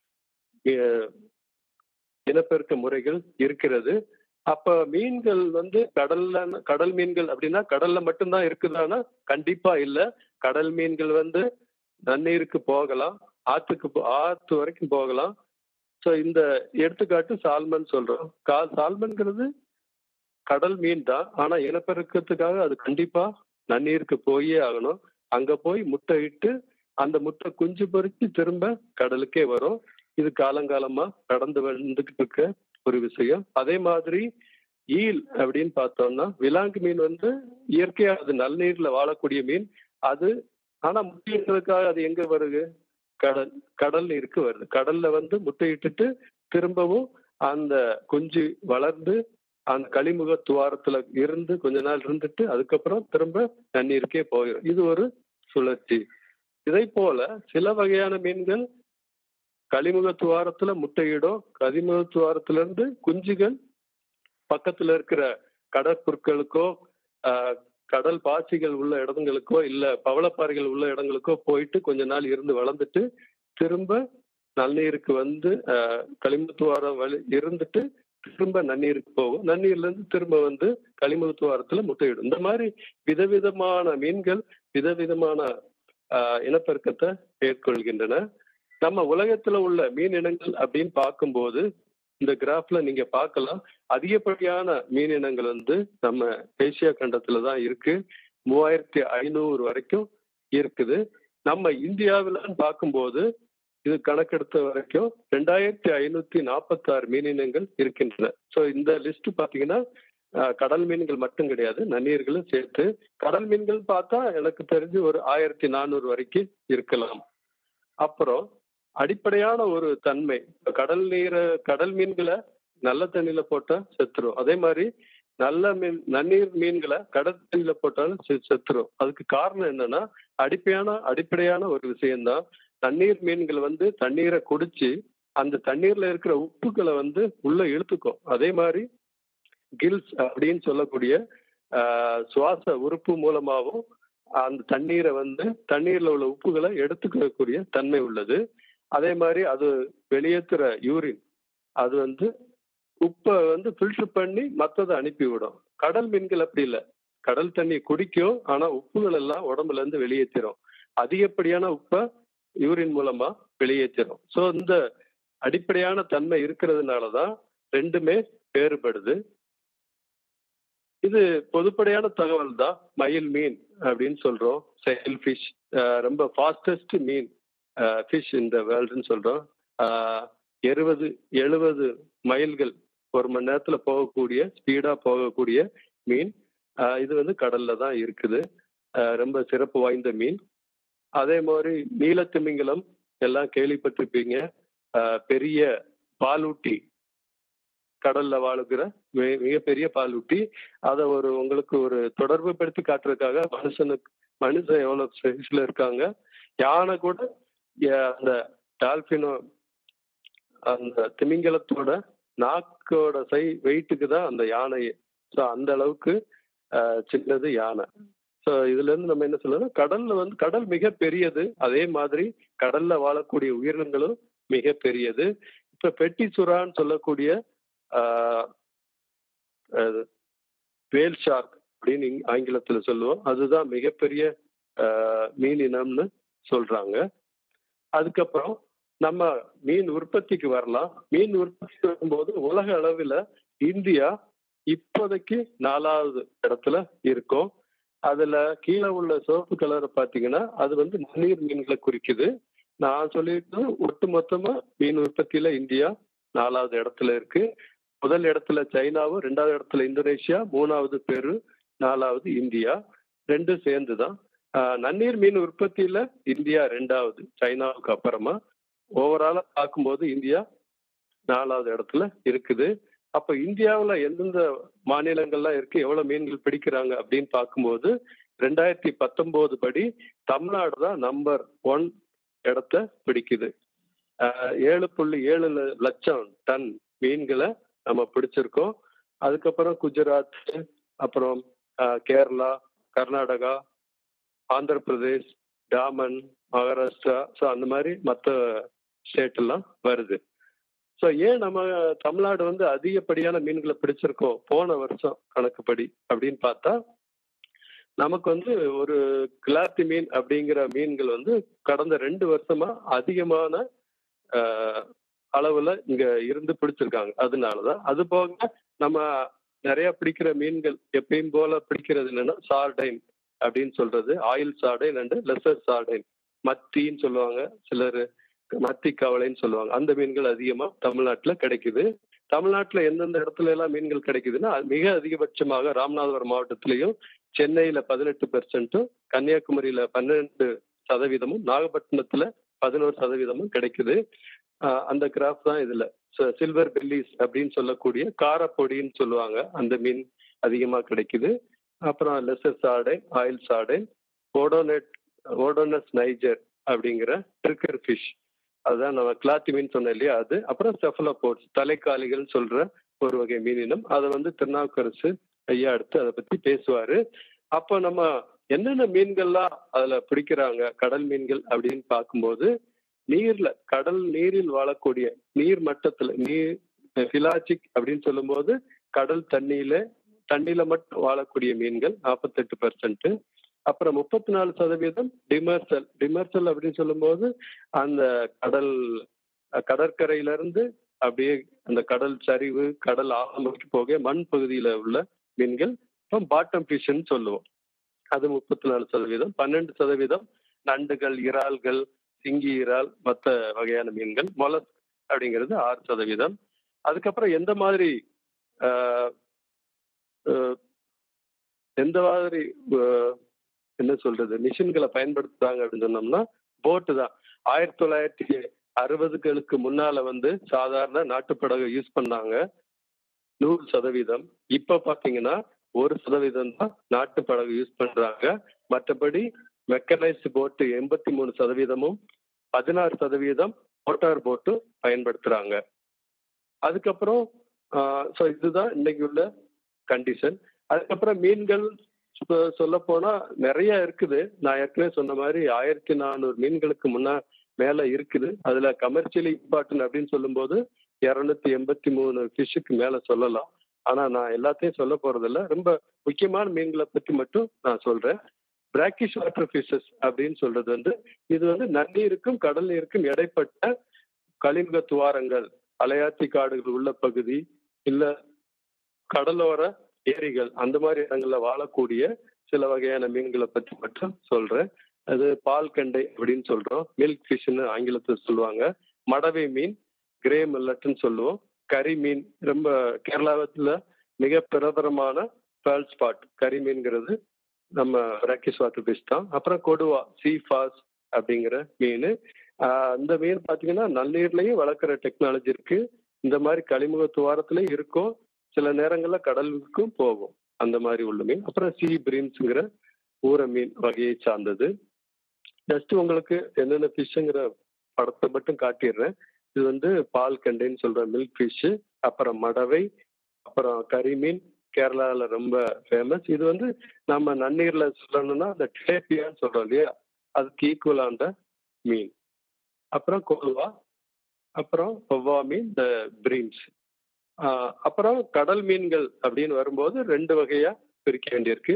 ஆஹ், இனப்பெருக்க முறைகள் இருக்கிறது அப்ப மீன்கள் வந்து கடல்ல கடல் மீன்கள் அப்படின்னா கடல்ல மட்டும்தான் இருக்குதானா கண்டிப்பா இல்ல கடல் மீன்கள் வந்து நன்னீருக்கு போகலாம் ஆத்துக்கு போ- ஆத்து வரைக்கும் போகலாம் ஸோ இந்த எடுத்துக்காட்டு சால்மன் சொல்றோம் கா சால்மன்கிறது கடல் மீன் தான் ஆனா இனப்பெருக்கத்துக்காக அது கண்டிப்பா நன்னீருக்கு போயே ஆகணும் அங்க போய் முட்டை இட்டு அந்த முட்டை குஞ்சு பொறிச்சு திரும்ப கடலுக்கே வரும் இது காலங்காலமா நடந்து வந்துகிட்டு இருக்க ஒரு விஷயம் அதே மாதிரி ஈல் அப்படின்னு பார்த்தோம்னா விலாங்கு மீன் வந்து இயற்கையா அது நல்லீர்ல வாழக்கூடிய மீன் அது ஆனா முட்டையிடுறதுக்காக அது எங்க வருது கடல் கடல் நீருக்கு வருது கடல்ல வந்து முட்டையிட்டுட்டு திரும்பவும் அந்த குஞ்சு வளர்ந்து அந்த களிமுக துவாரத்துல இருந்து கொஞ்ச நாள் இருந்துட்டு அதுக்கப்புறம் திரும்ப தண்ணீருக்கே போயிடும் இது ஒரு சுழற்சி இதை போல சில வகையான மீன்கள் களிமுக துவாரத்துல முட்டையிடும் கரிமுக துவாரத்துல இருந்து குஞ்சுகள் பக்கத்துல இருக்கிற கடற்புற்களுக்கோ ஆஹ், கடல் பாசிகள் உள்ள இடங்களுக்கோ இல்ல பவளப்பாறைகள் உள்ள இடங்களுக்கோ போயிட்டு கொஞ்ச நாள் இருந்து வளர்ந்துட்டு திரும்ப நன்னீருக்கு வந்து ஆஹ், களிமுத்துவாரம் வழி இருந்துட்டு திரும்ப நன்னீருக்கு போகும் நன்னீர்ல இருந்து திரும்ப வந்து களிமுத்துவாரத்துல முட்டையிடும் இந்த மாதிரி விதவிதமான மீன்கள் விதவிதமான ஆஹ், இனப்பெருக்கத்தை மேற்கொள்கின்றன நம்ம உலகத்துல உள்ள மீன் இனங்கள் அப்படின்னு பார்க்கும்போது இந்த கிராஃப்ல நீங்க பார்க்கலாம் அதிகப்படியான மீன் இனங்கள் வந்து நம்ம ஏசியா கண்டத்துல தான் இருக்கு மூவாயிரத்தி ஐநூறு வரைக்கும் இருக்குது நம்ம இந்தியாவிலன்னு பார்க்கும்போது இது கணக்கெடுத்த வரைக்கும் ரெண்டாயிரத்தி ஐநூத்தி நாற்பத்தி ஆறு மீன் இனங்கள் இருக்கின்றன ஸோ இந்த லிஸ்ட் பாத்தீங்கன்னா அஹ், கடல் மீன்கள் மட்டும் கிடையாது நன்னீர்களும் சேர்த்து கடல் மீன்கள் பார்த்தா எனக்கு தெரிஞ்சு ஒரு ஆயிரத்தி நானூறு வரைக்கும் இருக்கலாம் அப்புறம் அடிப்படையான ஒரு தன்மை இப்ப கடல் நீரை கடல் மீன்களை நல்ல தண்ணியில போட்டா செத்துரும் அதே மாதிரி நல்ல மீன் நன்னீர் மீன்களை கடல் தண்ணியில போட்டாலும் செ- செத்துரும் அதுக்கு காரணம் என்னன்னா அடிப்படையான அடிப்படையான ஒரு விஷயம்தான் தண்ணீர் மீன்கள் வந்து தண்ணீரை குடிச்சு அந்த தண்ணீர்ல இருக்கிற உப்புகளை வந்து உள்ள இழுத்துக்கும் அதே மாதிரி கில்ஸ் அப்படின்னு சொல்லக்கூடிய ஆஹ், சுவாச உறுப்பு மூலமாகவும் அந்த தண்ணீரை வந்து தண்ணீர்ல உள்ள உப்புகளை எடுத்துக்கக்கூடிய தன்மை உள்ளது அதே மாதிரி அது வெளியேற்றுற யூரின் அது வந்து உப்பை வந்து ஃபில்டர் பண்ணி மற்றதை அனுப்பிவிடும் கடல் மீன்கள் அப்படி இல்லை கடல் தண்ணி குடிக்கும் ஆனா உப்புகள் எல்லாம் உடம்புல இருந்து வெளியேற்றிடும் அதிகப்படியான உப்பை யூரின் மூலமா வெளியேற்றிடும் ஸோ இந்த அடிப்படையான தன்மை இருக்கிறதுனால தான் ரெண்டுமே வேறுபடுது இது பொதுப்படையான தகவல் தான் மயில் மீன் அப்படின்னு சொல்றோம் செயல் ஃபிஷ் ரொம்ப ஃபாஸ்டஸ்ட் மீன் ஃபிஷ் இந்த வேர்ல்டுன்னு சொல்றோம் எழுபது எழுபது மைல்கள் ஒரு மணி நேரத்துல போகக்கூடிய ஸ்பீடா போகக்கூடிய மீன் ஆஹ் இது வந்து கடல்ல தான் இருக்குது ஆஹ் ரொம்ப சிறப்பு வாய்ந்த மீன் அதே மாதிரி நீலத்திமிங்கலம் எல்லாம் கேள்விப்பட்டிருப்பீங்க ஆஹ் பெரிய பாலூட்டி கடல்ல வாழுகிற மிக- மிகப்பெரிய பாலூட்டி அதை ஒரு உங்களுக்கு ஒரு தொடர்பு படுத்தி காட்டுறதுக்காக மனுஷனுக்கு மனுஷன் எவ்வளவு சைஸ்ல இருக்காங்க யானை கூட ஏ- அந்த டால்பினோ அந்த திமிங்கலத்தோட நாக்கோட சை வெயிட்டுக்கு தான் அந்த யானை ஸோ அந்த அளவுக்கு ஆஹ், சின்னது யானை ஸோ இதுல இருந்து நம்ம என்ன சொல்லணும் கடல்ல வந்து கடல் மிக பெரியது அதே மாதிரி கடல்ல வாழக்கூடிய உயிரினங்களும் மிக பெரியது இப்ப பெட்டி சுறான்னு சொல்லக்கூடிய வேல் ஷார்க் அப்படின்னு இங்- ஆங்கிலத்துல சொல்லுவோம் அதுதான் மிகப்பெரிய ஆஹ், மீன் இனம்னு சொல்றாங்க அதுக்கப்புறம் நம்ம மீன் உற்பத்திக்கு வரலாம் மீன் உற்பத்தி வரும்போது உலக அளவில் இந்தியா இப்போதைக்கு நாலாவது இடத்துல இருக்கோம் அதுல கீழே உள்ள சிவப்பு கலரை பாத்தீங்கன்னா அது வந்து நன்னீர் மீன்களை குறிக்குது நான் சொல்லிட்டு ஒட்டு மொத்தமா மீன் உற்பத்தியில இந்தியா நாலாவது இடத்துல இருக்கு முதல் இடத்துல சைனாவும் ரெண்டாவது இடத்துல இந்தோனேஷியா மூணாவது பெரு நாலாவது இந்தியா ரெண்டும் சேர்ந்து தான் நன்னீர் மீன் உற்பத்தியில இந்தியா ரெண்டாவது சைனாவுக்கு அப்புறமா ஓவராலா பார்க்கும்போது இந்தியா நாலாவது இடத்துல இருக்குது அப்ப இந்தியாவுல எந்தெந்த மாநிலங்கள்லாம் இருக்கு எவ்வளவு மீன்கள் பிடிக்கிறாங்க அப்படின்னு பார்க்கும்போது ரெண்டாயிரத்தி பத்தொன்பது படி தமிழ்நாடு தான் நம்பர் ஒன் இடத்த பிடிக்குது ஏழு புள்ளி ஏழு லட்சம் டன் மீன்களை நம்ம பிடிச்சிருக்கோம் அதுக்கப்புறம் குஜராத் அப்புறம் கேரளா கர்நாடகா ஆந்திர பிரதேஷ் டாமன் மகாராஷ்டிரா ஸோ அந்த மாதிரி மற்ற ஸ்டேட் எல்லாம் வருது ஸோ ஏன் நம்ம தமிழ்நாடு வந்து அதிகப்படியான மீன்களை பிடிச்சிருக்கோம் போன வருஷம் கணக்குப்படி அப்படின்னு பார்த்தா நமக்கு வந்து ஒரு கிளாத்தி மீன் அப்படிங்கிற மீன்கள் வந்து கடந்த ரெண்டு வருஷமா அதிகமான அளவுல இங்க இருந்து பிடிச்சிருக்காங்க அதனாலதான் அது போக நம்ம நிறைய பிடிக்கிற மீன்கள் எப்பயும் போல பிடிக்கிறது என்னன்னா சார்டைன் அப்படின்னு சொல்றது oil sardine and lesser sardine மத்தின்னு சொல்லுவாங்க சிலர் மத்தி கவலைன்னு சொல்லுவாங்க அந்த மீன்கள் அதிகமா தமிழ்நாட்டுல கிடைக்குது தமிழ்நாட்டுல எந்தெந்த இடத்துல எல்லாம் மீன்கள் கிடைக்குதுன்னா மிக அதிகபட்சமாக ராமநாதபுரம் மாவட்டத்திலையும் சென்னையில பதினெட்டு பெர்சென்ட்டும் கன்னியாகுமரியில பன்னெண்டு சதவீதமும் நாகப்பட்டினத்துல பதினோரு சதவீதமும் கிடைக்குது அந்த கிராஃப் தான் இதுல சில்வர் பெல்லிஸ் அப்படின்னு சொல்லக்கூடிய காரப்பொடின்னு சொல்லுவாங்க அந்த மீன் அதிகமா கிடைக்குது அப்புறம் லெசர் சார்டைன் ஆயில் சார்டைன் ஓடோனெட் ஓடோனஸ் நைஜர் அப்படிங்கிற ட்ரிக்கர் ஃபிஷ் அதுதான் நம்ம கிளாத்தி மீன் சொன்னோம் இல்லையா அது அப்புறம் செஃபலோபோர்ட்ஸ் தலைக்காலிகள் சொல்ற ஒரு வகை மீனினம் அதை வந்து திருநாவுக்கரசு ஐயா எடுத்து அதை பத்தி பேசுவாரு அப்போ நம்ம என்னென்ன மீன்கள்லாம் அதுல பிடிக்கிறாங்க கடல் மீன்கள் அப்படின்னு பார்க்கும்போது நீர்ல கடல் நீரில் வாழக்கூடிய நீர் மட்டத்துல நீர் பிலாஜிக் அப்படின்னு சொல்லும்போது கடல் தண்ணியில தண்ணியில மட்டும் வாழக்கூடிய மீன்கள் நாற்பத்தெட்டு பெர்சன்ட் அப்புறம் முப்பத்தி நாலு சதவீதம் டிமர்சல் டிமர்சல் அப்படின்னு சொல்லும்போது அந்த கடல் கடற்கரையில இருந்து அப்படியே அந்த கடல் சரிவு கடல் ஆழமுக்கு போக மண் பகுதியில உள்ள மீன்கள் இப்போ பாட்டம் ஃபிஷ்ன்னு சொல்லுவோம் அது முப்பத்தி நாலு சதவீதம் பன்னெண்டு சதவீதம் நண்டுகள் இறால்கள் சிங்கி இறால் மற்ற வகையான மீன்கள் மொலஸ் அப்படிங்கிறது ஆறு சதவீதம் அதுக்கப்புறம் எந்த மாதிரி எந்த மாதிரி என்ன சொல்றது மிஷின்களை பயன்படுத்துறாங்க அப்படின்னு சொன்னோம்னா போட்டு தான் ஆயிரத்தி தொள்ளாயிரத்தி அறுபதுகளுக்கு முன்னால வந்து சாதாரண நாட்டுப்படகை யூஸ் பண்ணாங்க நூறு சதவீதம் இப்ப பாத்தீங்கன்னா ஒரு சதவீதம் தான் நாட்டு படகு யூஸ் பண்றாங்க மற்றபடி மெக்கனைஸ்டு போட்டு எண்பத்தி மூணு சதவீதமும் பதினாறு சதவீதம் மோட்டார் போட்டு பயன்படுத்துறாங்க அதுக்கப்புறம் ஸோ இதுதான் இன்னைக்கு உள்ள கண்டிஷன் அதுக்கப்புறம் மீன்கள் சொல்ல போனா நிறைய இருக்குது நான் ஏற்கனவே சொன்ன மாதிரி ஆயிரத்தி நானூறு மீன்களுக்கு முன்னா மேல இருக்குது அதுல கமர்ஷியலி இம்பார்ட்டன் அப்படின்னு சொல்லும்போது இரநூத்தி எண்பத்தி மூணு ஃபிஷ்ஷுக்கு மேல சொல்லலாம் ஆனா நான் எல்லாத்தையும் சொல்ல போறதில்ல ரொம்ப முக்கியமான மீன்களை பற்றி மட்டும் நான் சொல்றேன் பிராக்கிஷ் வாட்டர் ஃபிஷஸ் அப்படின்னு சொல்றது வந்து இது வந்து நன்னீருக்கும் கடல் நீருக்கும் இடைப்பட்ட கலிங்க துவாரங்கள் அலையாத்தி காடுகள் உள்ள பகுதி இல்ல கடலோர ஏரிகள் அந்த மாதிரி இடங்கள்ல வாழக்கூடிய சில வகையான மீன்களை பற்றி மட்டும் சொல்றேன் அது பால் கண்டை அப்படின்னு சொல்றோம் மில்க் ஃபிஷ்னு ஆங்கிலத்தில் சொல்லுவாங்க மடவை மீன் கிரே மில்லட்னு சொல்லுவோம் கறி மீன் ரொம்ப கேரளாவில் மிக பிரபலமான பேர்ல் ஸ்பாட் கறி மீன்கிறது நம்ம ராக்கிஸ் வாட்டர் ஃபிஷ் தான் அப்புறம் கொடுவா சீஃபாஸ் அப்படிங்கிற மீன் இந்த மீன் பார்த்தீங்கன்னா நன்னீர்லையும் வளர்க்குற டெக்னாலஜி இருக்கு இந்த மாதிரி கழிமுக துவாரத்துலையும் இருக்கும் சில நேரங்களில் கடலுக்கும் போகும் அந்த மாதிரி உள்ள மீன் அப்புறம் சீ பிரீன்ஸுங்கிற ஊர மீன் வகையை சார்ந்தது ஜஸ்ட் உங்களுக்கு என்னென்ன ஃபிஷ்ஷுங்கிற படத்தை மட்டும் காட்டிடுறேன் இது வந்து பால் கண்டைன்னு சொல்ற மில்க் ஃபிஷ்ஷு அப்புறம் மடவை அப்புறம் கரிமீன் கேரளாவில் ரொம்ப ஃபேமஸ் இது வந்து நம்ம நன்னீர்ல சொல்லணும்னா அந்த டிலேப்பியான்னு சொல்றோம் இல்லையா அதுக்கு ஈக்குவலான மீன் அப்புறம் கொலுவா அப்புறம் ஒவ்வா மீன் இந்த பிரீன்ஸ் அப்புறம் கடல் மீன்கள் அப்படின்னு வரும்போது ரெண்டு வகையா பிரிக்க வேண்டியிருக்கு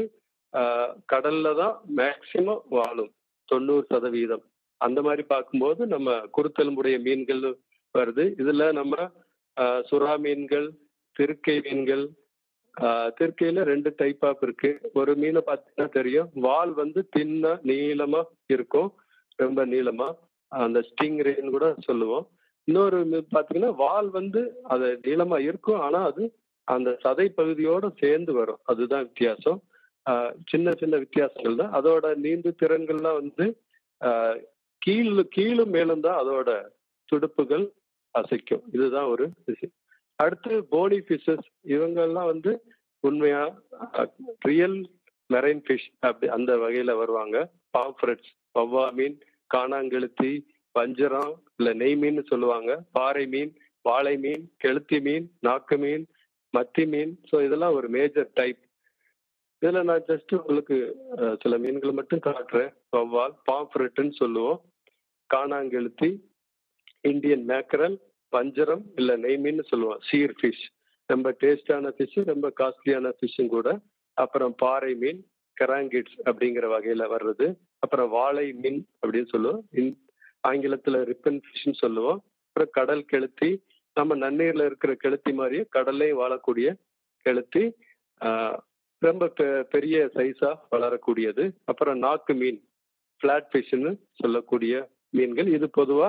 கடல்ல தான் மேக்சிமம் வாழும் தொண்ணூறு சதவீதம் அந்த மாதிரி பார்க்கும்போது நம்ம குருத்தெலும்புடைய மீன்கள் வருது இதுல நம்ம சுறா மீன்கள் திருக்கை மீன்கள் ஆஹ் திருக்கையில ரெண்டு டைப் ஆஃப் இருக்கு ஒரு மீனை பார்த்தீங்கன்னா தெரியும் வால் வந்து தின்னா நீளமா இருக்கும் ரொம்ப நீளமா அந்த ஸ்டிங் ரேன்னு கூட சொல்லுவோம் இன்னொரு மீன் பார்த்தீங்கன்னா வால் வந்து அது நீளமா இருக்கும் ஆனா அது அந்த சதை பகுதியோட சேர்ந்து வரும் அதுதான் வித்தியாசம் ஆஹ் சின்ன சின்ன வித்தியாசங்கள் தான் அதோட நீந்து திறன்கள்லாம் வந்து ஆஹ் கீழ் கீழும் மேலும் தான் அதோட துடுப்புகள் அசைக்கும் இதுதான் ஒரு விஷயம் அடுத்து போனி ஃபிஷஸ் இவங்கெல்லாம் வந்து உண்மையா ரியல் மெரைன் ஃபிஷ் அப்படி அந்த வகையில வருவாங்க பாம்ஃப்ரெட்ஸ் வவ்வா மீன் காணாங்கெளுத்தி வஞ்சரம் இல்ல நெய் மீன் சொல்லுவாங்க பாறை மீன் வாழை மீன் கெளுத்தி மீன் நாக்கு மீன் மத்தி மீன் ஸோ இதெல்லாம் ஒரு மேஜர் டைப் இதுல நான் ஜஸ்ட் உங்களுக்கு அஹ், சில மீன்களை மட்டும் காட்டுறேன் வவ்வால் பாம்ஃப்ரெட்டுன்னு சொல்லுவோம் காணாங்கெளுத்தி இந்தியன் மேக்கரல் வஞ்சரம் இல்ல நெய் மீன் சொல்லுவோம் சீர் ஃபிஷ் ரொம்ப டேஸ்டான ஃபிஷ் ரொம்ப காஸ்ட்லியான ஃபிஷ்ஷும் கூட அப்புறம் பாறை மீன் கராங்கிட்ஸ் அப்படிங்கிற வகையில வர்றது அப்புறம் வாழை மீன் அப்படின்னு சொல்லுவோம் இன்- ஆங்கிலத்துல ரிப்பன் ஃபிஷ்னு சொல்லுவோம் அப்புறம் கடல் கெளுத்தி நம்ம நன்னீர்ல இருக்கிற கெளுத்தி மாதிரியே கடல்லையும் வாழக்கூடிய கெளுத்தி ஆஹ், ரொம்ப பெ- பெரிய சைஸா வளரக்கூடியது அப்புறம் நாக்கு மீன் ஃபிளாட் ஃபிஷ்னு சொல்லக்கூடிய மீன்கள் இது பொதுவா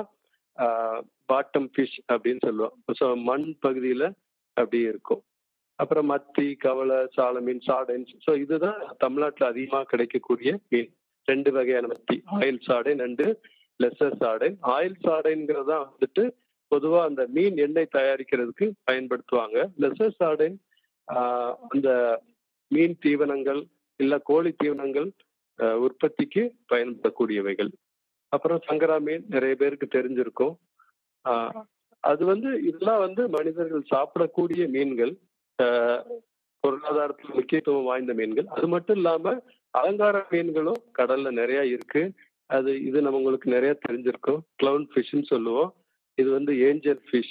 பாட்டம் ஃபிஷ் அப்படின்னு சொல்லுவோம் ஸோ மண் பகுதியில அப்படி இருக்கும் அப்புறம் மத்தி கவலை சால மீன் சாடைன் ஸோ இதுதான் தமிழ்நாட்டில் அதிகமாக கிடைக்கக்கூடிய மீன் ரெண்டு வகையான மத்தி oil sardine and lesser sardine oil சாடைன்கிறது தான் வந்துட்டு பொதுவாக அந்த மீன் எண்ணெய் தயாரிக்கிறதுக்கு பயன்படுத்துவாங்க லெசர் சாடைன் ஆஹ், அந்த மீன் தீவனங்கள் இல்லை கோழி தீவனங்கள் ஆஹ், உற்பத்திக்கு பயன்படக்கூடியவைகள் அப்புறம் சங்கரா மீன் நிறைய பேருக்கு தெரிஞ்சிருக்கும் ஆஹ், அது வந்து இதெல்லாம் வந்து மனிதர்கள் சாப்பிடக்கூடிய மீன்கள் ஆஹ், பொருளாதாரத்தில் முக்கியத்துவம் வாய்ந்த மீன்கள் அது மட்டும் இல்லாம அலங்கார மீன்களும் கடல்ல நிறைய இருக்கு அது இது நம்ம உங்களுக்கு நிறைய தெரிஞ்சிருக்கும் கிளவுன் ஃபிஷ்னு சொல்லுவோம் இது வந்து ஏஞ்சல் ஃபிஷ்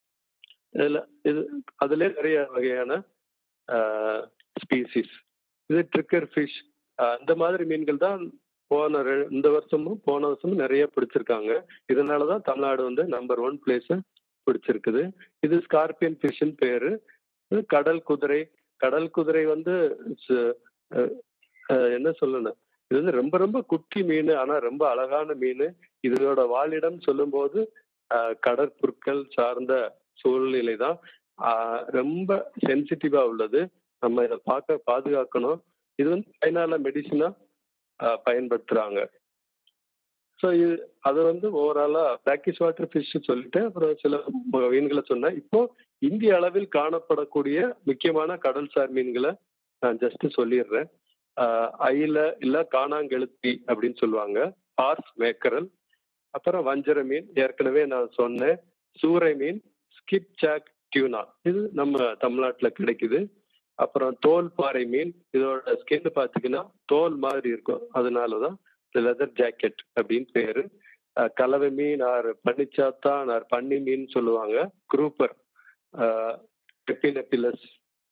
இதுல இது அதுல நிறைய வகையான ஸ்பீசிஸ் இது ட்ரிக்கர் ஃபிஷ் இந்த மாதிரி மீன்கள் தான் போன ரெ- இந்த வருஷமும் போன வருஷமும் நிறைய பிடிச்சிருக்காங்க இதனால தான் தமிழ்நாடு வந்து நம்பர் ஒன் பிளேஸை பிடிச்சிருக்குது இது ஸ்கார்பியன் ஃபிஷ்னு பேரு இது கடல் குதிரை கடல் குதிரை வந்து ச- அஹ் அஹ் என்ன சொல்லணும் இது வந்து ரொம்ப ரொம்ப குட்டி மீன் ஆனா ரொம்ப அழகான மீன் இதோட வாழிடம் சொல்லும்போது அஹ், கடற்புற்கள் சார்ந்த சூழ்நிலை தான் ஆஹ், ரொம்ப சென்சிட்டிவா உள்ளது நம்ம இதை பார்க்க பாதுகாக்கணும் இது வந்து சைனால மெடிசினா பயன்படுத்துறாங்க ஸோ இது அது வந்து ஓவராலா பிளாக்கிஷ் வாட்டர் ஃபிஷ் சொல்லிட்டு அப்புறம் சில மீன்களை சொன்னேன் இப்போ இந்திய அளவில் காணப்படக்கூடிய முக்கியமான கடல்சார் மீன்களை நான் ஜஸ்ட் சொல்லிடுறேன் ஆஹ் அயில இல்ல காணாங்கெளுத்தி அப்படின்னு சொல்லுவாங்க ஹார்ஸ் மேக்கரல் அப்புறம் வஞ்சர மீன் ஏற்கனவே நான் சொன்னேன் சூறை மீன் ஸ்கிப் சாக் டியூனா இது நம்ம தமிழ்நாட்டில் கிடைக்குது அப்புறம் தோல் பாறை மீன் இதோட ஸ்கின் பார்த்தீங்கன்னா தோல் மாதிரி இருக்கும் அதனால தான் லெதர் ஜாக்கெட் அப்படின்னு பேரு அஹ் கலவை மீன் ஆர் பன்னிச்சாத்தான் ஆர் பன்னி மீன் சொல்லுவாங்க குரூப்பர் எப்பினெப்பிலஸ்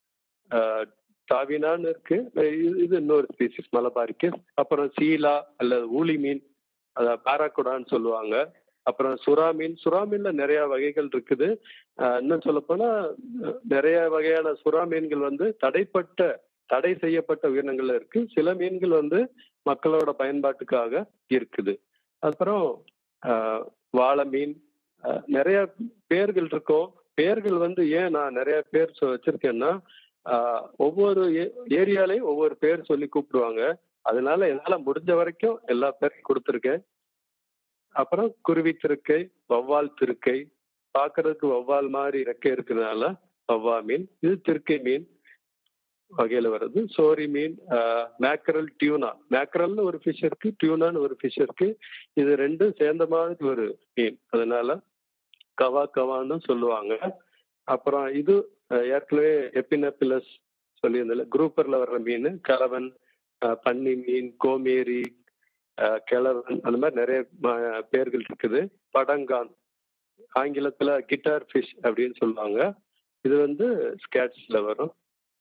டாவினான்னு இருக்கு இது- இது இன்னொரு ஸ்பீசிஸ் மலபாரிக்கஸ் அப்புறம் சீலா அல்லது ஊளி மீன் அதாவது பாராக்குடான்னு சொல்லுவாங்க அப்புறம் சுறா மீன் சுறா மீன்ல நிறைய வகைகள் இருக்குது அஹ் இன்னும் சொல்லப்போனா அஹ் நிறைய வகையான சுறா மீன்கள் வந்து தடைப்பட்ட தடை செய்யப்பட்ட உயிரினங்கள்ல இருக்கு சில மீன்கள் வந்து மக்களோட பயன்பாட்டுக்காக இருக்குது அப்புறம் ஆஹ் வாழை மீன் ஆஹ் நிறைய பேர்கள் இருக்கும் பேர்கள் வந்து ஏன் நான் நிறைய பேர் சொ- வச்சிருக்கேன்னா ஆஹ் ஒவ்வொரு ஏ- ஏரியாலையும் ஒவ்வொரு பேர் சொல்லி கூப்பிடுவாங்க அதனால என்னால முடிஞ்ச வரைக்கும் எல்லா பேரையும் கொடுத்துருக்கேன் அப்புறம் குருவி திருக்கை வவ்வால் திருக்கை பார்க்கறதுக்கு வவ்வால் மாதிரி ரெக்கை இருக்கிறதுனால வவ்வா மீன் இது திருக்கை மீன் வகையில வருது சோரி மீன் மேக்கரல் டியூனா மேக்கரல்னு ஒரு ஃபிஷ் இருக்கு டியூனான்னு ஒரு ஃபிஷ் இருக்கு இது ரெண்டும் சேர்ந்த மாதிரி ஒரு மீன் அதனால கவா கவான்னு சொல்லுவாங்க அப்புறம் இது அஹ், ஏற்கனவே எப்பினப்பிலஸ் சொல்லியிருந்தல குரூப்பர்ல வர்ற மீன் கலவன் அஹ், பன்னி மீன் கோமேரி அஹ், கிழவன் அந்த மாதிரி நிறைய ம- பேர்கள் இருக்குது படங்கான் ஆங்கிலத்துல கிட்டார் ஃபிஷ் அப்படின்னு சொல்லுவாங்க இது வந்து ஸ்கேட்ஸ்ல வரும்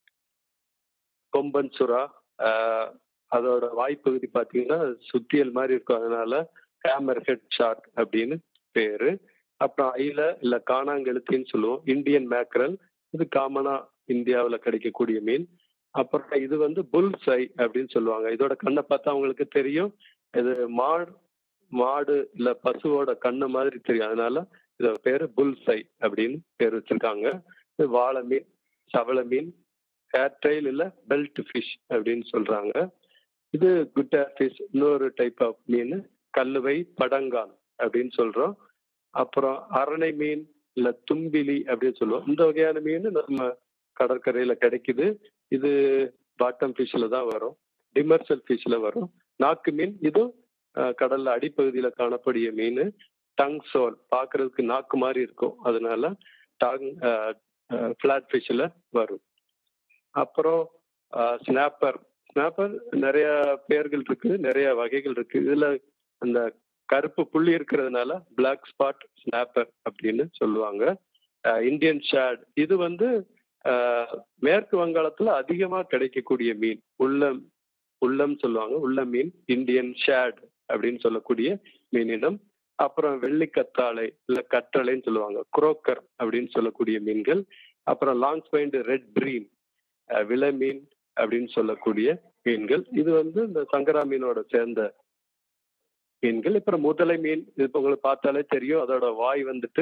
கொம்பன் சுறா ஆஹ் அதோட வாய்ப்பகுதி பார்த்தீங்கன்னா சுத்தியல் மாதிரி இருக்கும் அதனால ஹேமர் ஹெட் ஷார்க் அப்படின்னு பேரு அப்புறம் ஐல இல்ல காணாங்கெழுத்தின்னு சொல்லுவோம் இந்தியன் மேக்கரல் இது காமனா இந்தியாவில் கிடைக்கக்கூடிய மீன் அப்புறம் இது வந்து புல் சை அப்படின்னு சொல்லுவாங்க இதோட கண்ணை பார்த்தா அவங்களுக்கு தெரியும் இது மாடு மாடு இல்ல பசுவோட கண்ணு மாதிரி தெரியும் அதனால இதோட பேரு புல் சை அப்படின்னு பேர் வச்சிருக்காங்க இது வாழை மீன் சவள மீன் ஹேர்டைல் இல்ல பெல்ட் ஃபிஷ் அப்படின்னு சொல்றாங்க இது குட்டா ஃபிஷ் இன்னொரு டைப் ஆஃப் மீன் கல்லுவை படங்கான் அப்படின்னு சொல்றோம் அப்புறம் அரணை மீன் இல்ல தும்பிலி அப்படின்னு சொல்லுவோம் இந்த வகையான மீன் நம்ம கடற்கரையில கிடைக்குது இது பாட்டம் ஃபிஷ்ல தான் வரும் டிமர்சல் ஃபிஷ்ல வரும் நாக்கு மீன் இதுவும் அஹ், கடல்ல அடிப்பகுதியில காணக்கூடிய மீன் டங் சோல் பார்க்கிறதுக்கு நாக்கு மாதிரி இருக்கும் அதனால டங் ஃபிளாட் ஃபிஷ்ல வரும் அப்புறம் ஸ்னாப்பர் ஸ்னாப்பர் நிறைய பேர்கள் இருக்கு நிறைய வகைகள் இருக்கு இதுல அந்த கருப்பு புள்ளி இருக்கிறதுனால பிளாக் ஸ்பாட் ஸ்னாப்பர் அப்படின்னு சொல்லுவாங்க இந்தியன் ஷேட் இது வந்து அஹ், மேற்கு வங்காளத்துல அதிகமா கிடைக்கக்கூடிய மீன் உள்ளம் உள்ளம் சொல்லுவாங்க உள்ள மீன் இந்தியன் ஷேட் அப்படின்னு சொல்லக்கூடிய மீனினம் அப்புறம் வெள்ளி கத்தாழை இல்ல கற்றலைன்னு சொல்லுவாங்க குரோக்கர் அப்படின்னு சொல்லக்கூடிய மீன்கள் அப்புறம் லாங் ஸ்பைண்ட் ரெட் பிரீம் விலை மீன் அப்படின்னு சொல்லக்கூடிய மீன்கள் இது வந்து இந்த சங்கரா மீனோட சேர்ந்த மீன்கள் அப்புறம் முதலை மீன் இது இப்ப உங்களுக்கு பார்த்தாலே தெரியும் அதோட வாய் வந்துட்டு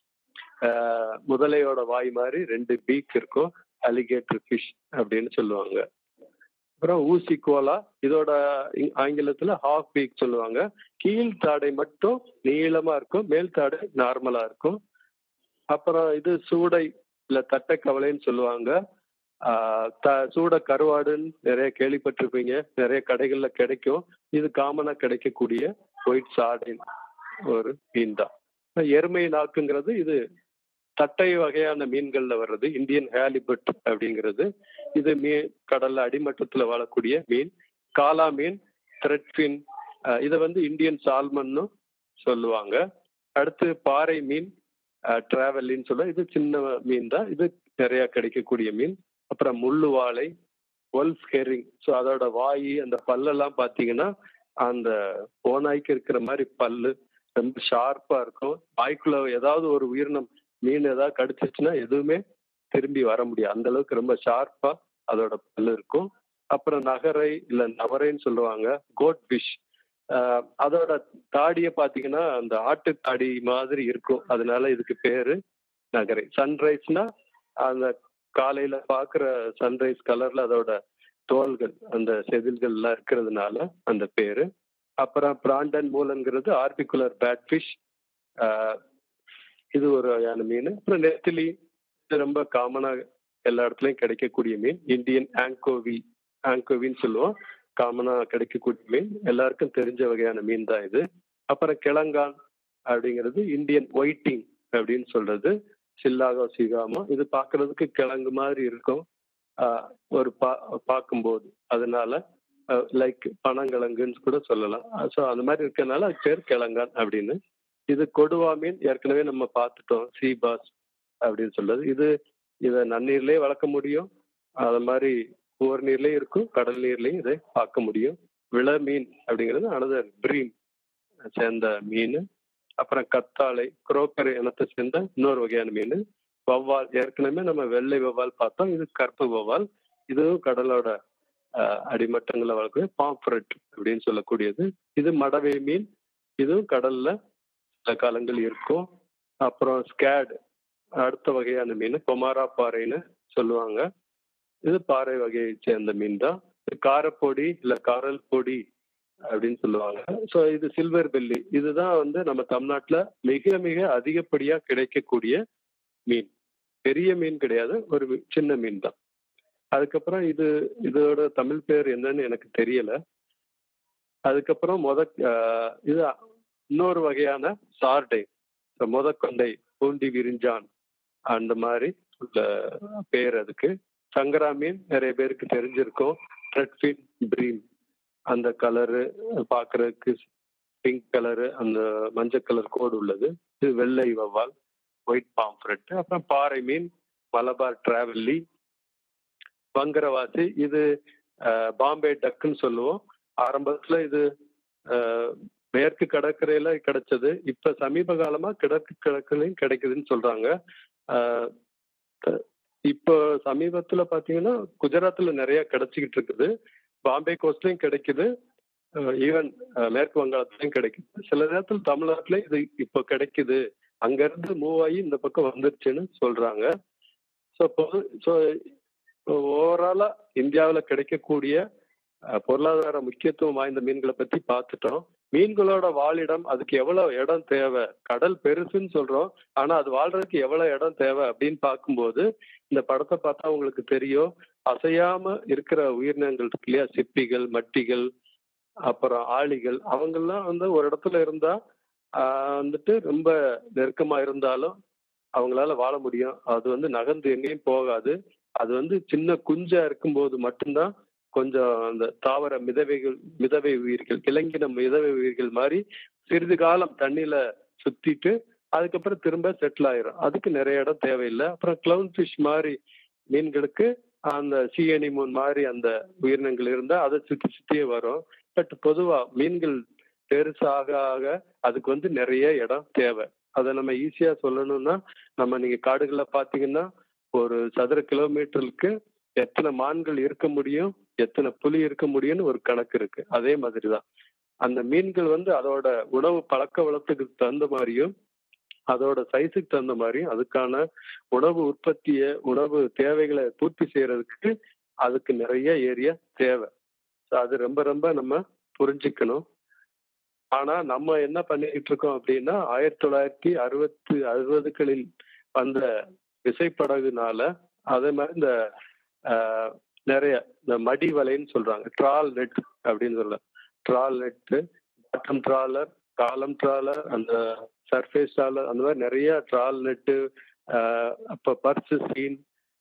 ஆஹ், முதலையோட வாய் மாதிரி ரெண்டு பீக் இருக்கும் அலிகேட்டர் ஃபிஷ் அப்படின்னு சொல்லுவாங்க அப்புறம் ஊசி கோலா இதோட இ- ஆங்கிலத்துல ஹாஃப் பீக் சொல்லுவாங்க கீழ் தாடை மட்டும் நீளமா இருக்கும் மேல் தாடை நார்மலா இருக்கும் அப்புறம் இது சூடை இல்ல தட்டை கவலைன்னு சொல்லுவாங்க ஆஹ் த- சூட கருவாடுன்னு நிறைய கேள்விப்பட்டிருப்பீங்க நிறைய கடைகள்ல கிடைக்கும் இது காமனா கிடைக்கக்கூடிய ஒயிட் சார்டின் ஒரு மீன் தான் எருமை நாக்குங்கிறது இது தட்டை வகையான மீன்கள்ல வர்றது இந்தியன் ஹேலிபட் அப்படிங்கிறது இது மீன் கடல்ல அடிமட்டத்துல வாழக்கூடிய மீன் காலா மீன் த்ரெட்ஃபின் இதை வந்து இந்தியன் சால்மன்னு சொல்லுவாங்க அடுத்து பாறை மீன் டிராவலின்னு சொல்ல இது சின்ன மீன் தான் இது நிறைய கிடைக்கக்கூடிய மீன் அப்புறம் முள்ளு வாழை ஒல்ஃப் ஹெரிங் ஸோ அதோட வாய் அந்த பல்லெல்லாம் பார்த்தீங்கன்னா அந்த ஓநாய்க்கு இருக்கிற மாதிரி பல்லு ரொம்ப ஷார்ப்பா இருக்கும் வாய்க்குள்ள ஏதாவது ஒரு உயிரினம் மீன் ஏதாவது கடிச்சிச்சுன்னா எதுவுமே திரும்பி வர முடியாது அந்த அளவுக்கு ரொம்ப ஷார்ப்பா அதோட பல்லு இருக்கும் அப்புறம் நகரை இல்ல நவரைன்னு சொல்லுவாங்க கோட் ஃபிஷ் அதோட தாடியை பார்த்தீங்கன்னா அந்த ஆட்டு தாடி மாதிரி இருக்கும் அதனால இதுக்கு பேரு நகரை சன்ரைஸ்னா அந்த காலையில பார்க்குற சன்ரைஸ் கலர்ல அதோட தோள்கள் அந்த செதில்கள் எல்லாம் இருக்கிறதுனால அந்த பேரு அப்புறம் பிராண்டன் மூலங்கிறது ஆர்பிகுலர் பேட்ஃபிஷ் இது ஒரு வகையான மீன் அப்புறம் நெத்திலி இது ரொம்ப காமனா எல்லா இடத்துலயும் கிடைக்கக்கூடிய மீன் இந்தியன் ஆங்கோவி ஆங்கோவின்னு சொல்லுவோம் காமனா கிடைக்கக்கூடிய மீன் எல்லாருக்கும் தெரிஞ்ச வகையான மீன் தான் இது அப்புறம் கிழங்கான் அப்படிங்கிறது இந்தியன் ஒயிட்டிங் அப்படின்னு சொல்றது சில்லாகோ சிகாமோ இது பார்க்கிறதுக்கு கிழங்கு மாதிரி இருக்கும் ஆஹ் ஒரு பா பார்க்கும்போது அதனால லைக் பனங்கிழங்குன்னு கூட சொல்லலாம் ஸோ அந்த மாதிரி இருக்கறனால அது பேர் கிழங்கான் அப்படின்னு இது கொடுவா மீன் ஏற்கனவே நம்ம பார்த்துட்டோம் சீபாஸ் அப்படின்னு சொல்றது இது இதை நன்னீர்லயே வளர்க்க முடியும் அது மாதிரி போர் நீர்லயும் இருக்கும் கடல் நீர்லயும் இதை பார்க்க முடியும் விள மீன் அப்படிங்கிறது அனதர் பிரீம் சேர்ந்த மீன் அப்புறம் கத்தாழை குரோக்கர் இனத்தை சேர்ந்த இன்னொரு வகையான மீன் வவ்வால் ஏற்கனவே நம்ம வெள்ளை வவ்வால் பார்த்தோம் இது கருப்பு வவ்வால் இதுவும் கடலோட அஹ், அடிமட்டங்களில் வளர்க்கக்கூடிய பாம்ஃப்ரெட் அப்படின்னு சொல்லக்கூடியது இது மடவை மீன் இதுவும் கடல்ல சில காலங்கள் இருக்கும் அப்புறம் ஸ்கேட் அடுத்த வகையான மீன் கொமாரா பாறைன்னு சொல்லுவாங்க இது பாறை வகையை சேர்ந்த மீன் தான் இது காரப்பொடி இல்ல காரல் பொடி அப்படின்னு சொல்லுவாங்க ஸோ இது சில்வர் பெல்லி இதுதான் வந்து நம்ம தமிழ்நாட்டுல மிக மிக அதிகப்படியா கிடைக்கக்கூடிய மீன் பெரிய மீன் கிடையாது ஒரு மீ- சின்ன மீன் தான் அதுக்கப்புறம் இது இதோட தமிழ் பேர் என்னன்னு எனக்கு தெரியல அதுக்கப்புறம் முத ஆஹ் இது இன்னொரு வகையான சார்டை முதக்கொண்டை பூண்டி விரிஞ்சான் அந்த மாதிரி உள்ள பேர் அதுக்கு சங்கரா மீன் நிறைய பேருக்கு தெரிஞ்சிருக்கும் ட்ரெட்ஃபின் பிரீம் அந்த கலரு பார்க்கறதுக்கு பிங்க் கலரு அந்த மஞ்சள் கலர் கோடு உள்ளது இது வெள்ளை வவ்வால் ஒயிட் பாம்ஃப்ரெட் அப்புறம் பாறை மீன் மலபார் டிராவல்லி வங்கரவாசி இது அஹ், பாம்பே டக்குன்னு சொல்லுவோம் ஆரம்பத்துல இது அஹ், மேற்கு கடற்கரையில கிடைச்சது இப்ப சமீப காலமா கிழக்கு கடற்கரையும் கிடைக்குதுன்னு சொல்றாங்க அஹ், த- இப்போ சமீபத்துல பாத்தீங்கன்னா குஜராத்ல நிறைய கிடைச்சிக்கிட்டு இருக்குது பாம்பே கோஸ்ட்லயும் கிடைக்குது ஈவன் மேற்கு வங்காளத்துலயும் கிடைக்குது சில நேரத்தில் தமிழ்நாட்டுல இது இப்போ கிடைக்குது அங்க இருந்து மூவ் ஆகி இந்த பக்கம் வந்துருச்சுன்னு சொல்றாங்க ஸோ பொது ஸோ ஓவராலா இந்தியாவில் கிடைக்கக்கூடிய அஹ், பொருளாதார முக்கியத்துவம் வாய்ந்த மீன்களை பத்தி பார்த்துட்டோம் மீன்களோட வாழிடம் அதுக்கு எவ்வளவு இடம் தேவை கடல் பெருசுன்னு சொல்றோம் ஆனா அது வாழ்றதுக்கு எவ்வளவு இடம் தேவை அப்படின்னு பார்க்கும்போது இந்த படத்தை பார்த்தா உங்களுக்கு தெரியும் அசையாம இருக்கிற உயிரினங்கள் இருக்கு இல்லையா சிப்பிகள் மட்டிகள் அப்புறம் ஆளிகள் அவங்கெல்லாம் வந்து ஒரு இடத்துல இருந்தா ஆஹ் வந்துட்டு ரொம்ப நெருக்கமா இருந்தாலும் அவங்களால வாழ முடியும் அது வந்து நகர்ந்து எங்கேயும் போகாது அது வந்து சின்ன குஞ்சா இருக்கும்போது மட்டும்தான் கொஞ்சம் அந்த தாவர மிதவைகள் மிதவை உயிர்கள் இலங்கின மிதவை உயிர்கள் மாதிரி சிறிது காலம் தண்ணியில சுத்திட்டு அதுக்கப்புறம் திரும்ப செட்டில் ஆயிரும் அதுக்கு நிறைய இடம் தேவையில்லை அப்புறம் கிளவுன் ஃபிஷ் மாதிரி மீன்களுக்கு அந்த சி அனிமோன் மாதிரி அந்த உயிரினங்கள் இருந்தா அதை சுத்தி சுத்தியே வரும் பட் பொதுவா மீன்கள் பெருசாக ஆக அதுக்கு வந்து நிறைய இடம் தேவை அதை நம்ம ஈஸியா சொல்லணும்னா நம்ம நீங்க காடுகள்ல பாத்தீங்கன்னா ஒரு சதுர கிலோமீட்டருக்கு எத்தனை மான்கள் இருக்க முடியும் எத்தனை புலி இருக்க முடியும்னு ஒரு கணக்கு இருக்கு அதே மாதிரிதான் அந்த மீன்கள் வந்து அதோட உணவு பழக்க வளத்துக்கு தகுந்த மாதிரியும் அதோட சைஸுக்கு தகுந்த மாதிரியும் அதுக்கான உணவு உற்பத்தியை உணவு தேவைகளை பூர்த்தி செய்யறதுக்கு அதுக்கு நிறைய ஏரியா தேவை So அது ரொம்ப ரொம்ப நம்ம புரிஞ்சுக்கணும் ஆனா நம்ம என்ன பண்ணிக்கிட்டு இருக்கோம் அப்படின்னா ஆயிரத்தி தொள்ளாயிரத்தி அறுபத்தி அறுபதுகளில் வந்த விசைப்படகுனால அதே மாதிரி இந்த ஆஹ், நிறைய இந்த மடி வலைன்னு சொல்றாங்க ட்ரால் நெட் அப்படின்னு சொல்லலாம் trawl net bottom trawler column trawler அந்த சர்ஃபேஸ் ட்ராலர் அந்த மாதிரி நிறைய ட்ரால் நெட்டு அப்போ பர்ஸ் சீன்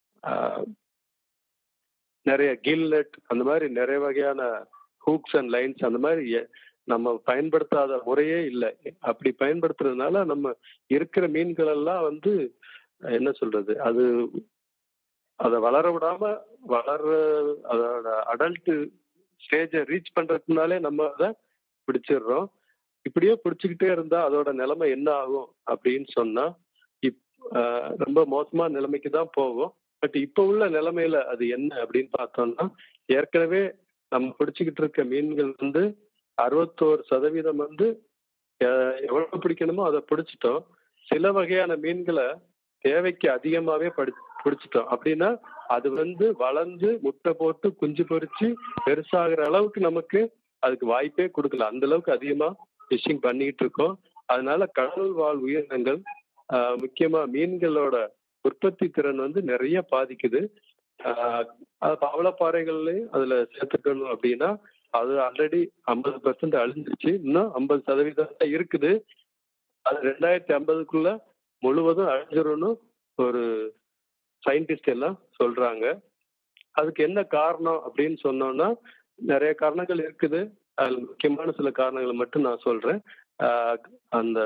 நிறைய கில் நெட் அந்த மாதிரி நிறைய வகையான ஹூக்ஸ் அண்ட் லைன்ஸ் அந்த மாதிரி எ- நம்ம பயன்படுத்தாத முறையே இல்லை அப்படி பயன்படுத்துறதுனால நம்ம இருக்கிற மீன்கள் எல்லாம் வந்து என்ன சொல்றது அது அதை வளர விடாம வளர்ற அதோட அடல்ட் ஸ்டேஜை ரீச் பண்றதுனாலே நம்ம அதை பிடிச்சிடுறோம் இப்படியே பிடிச்சிக்கிட்டே இருந்தா அதோட நிலைமை என்ன ஆகும் அப்படின்னு சொன்னா இப் ஆஹ் ரொம்ப மோசமான நிலைமைக்கு தான் போகும் பட் இப்போ உள்ள நிலைமையில அது என்ன அப்படின்னு பார்த்தோம்னா ஏற்கனவே நம்ம பிடிச்சிக்கிட்டு இருக்க மீன்கள் வந்து அறுபத்தோரு சதவீதம் வந்து அஹ், எவ்வளவு பிடிக்கணுமோ அதை பிடிச்சிட்டோம் சில வகையான மீன்களை தேவைக்கு அதிகமாவே படி பிடிச்சிட்டோம் அப்படின்னா அது வந்து வளர்ந்து முட்டை போட்டு குஞ்சு பொரிச்சு பெருசாகிற அளவுக்கு நமக்கு அதுக்கு வாய்ப்பே கொடுக்கல அந்த அளவுக்கு அதிகமா ஃபிஷிங் பண்ணிட்டு இருக்கோம் அதனால கடல் வாழ் உயிரினங்கள் ஆஹ், முக்கியமா மீன்களோட உற்பத்தி திறன் வந்து நிறைய பாதிக்குது ஆஹ், அது பவளப்பாறைகள்லையும் அதுல சேர்த்துக்கணும் அப்படின்னா அது ஆல்ரெடி ஐம்பது பர்சன்ட் அழிஞ்சிருச்சு இன்னும் ஐம்பது சதவீதம் தான் இருக்குது அது ரெண்டாயிரத்தி ஐம்பதுக்குள்ள முழுவதும் அழிஞ்சிரும்னு ஒரு சயின்டிஸ்ட் எல்லாம் சொல்றாங்க அதுக்கு என்ன காரணம் அப்படின்னு சொன்னோம்னா நிறைய காரணங்கள் இருக்குது அதில் முக்கியமான சில காரணங்களை மட்டும் நான் சொல்றேன் ஆஹ் அந்த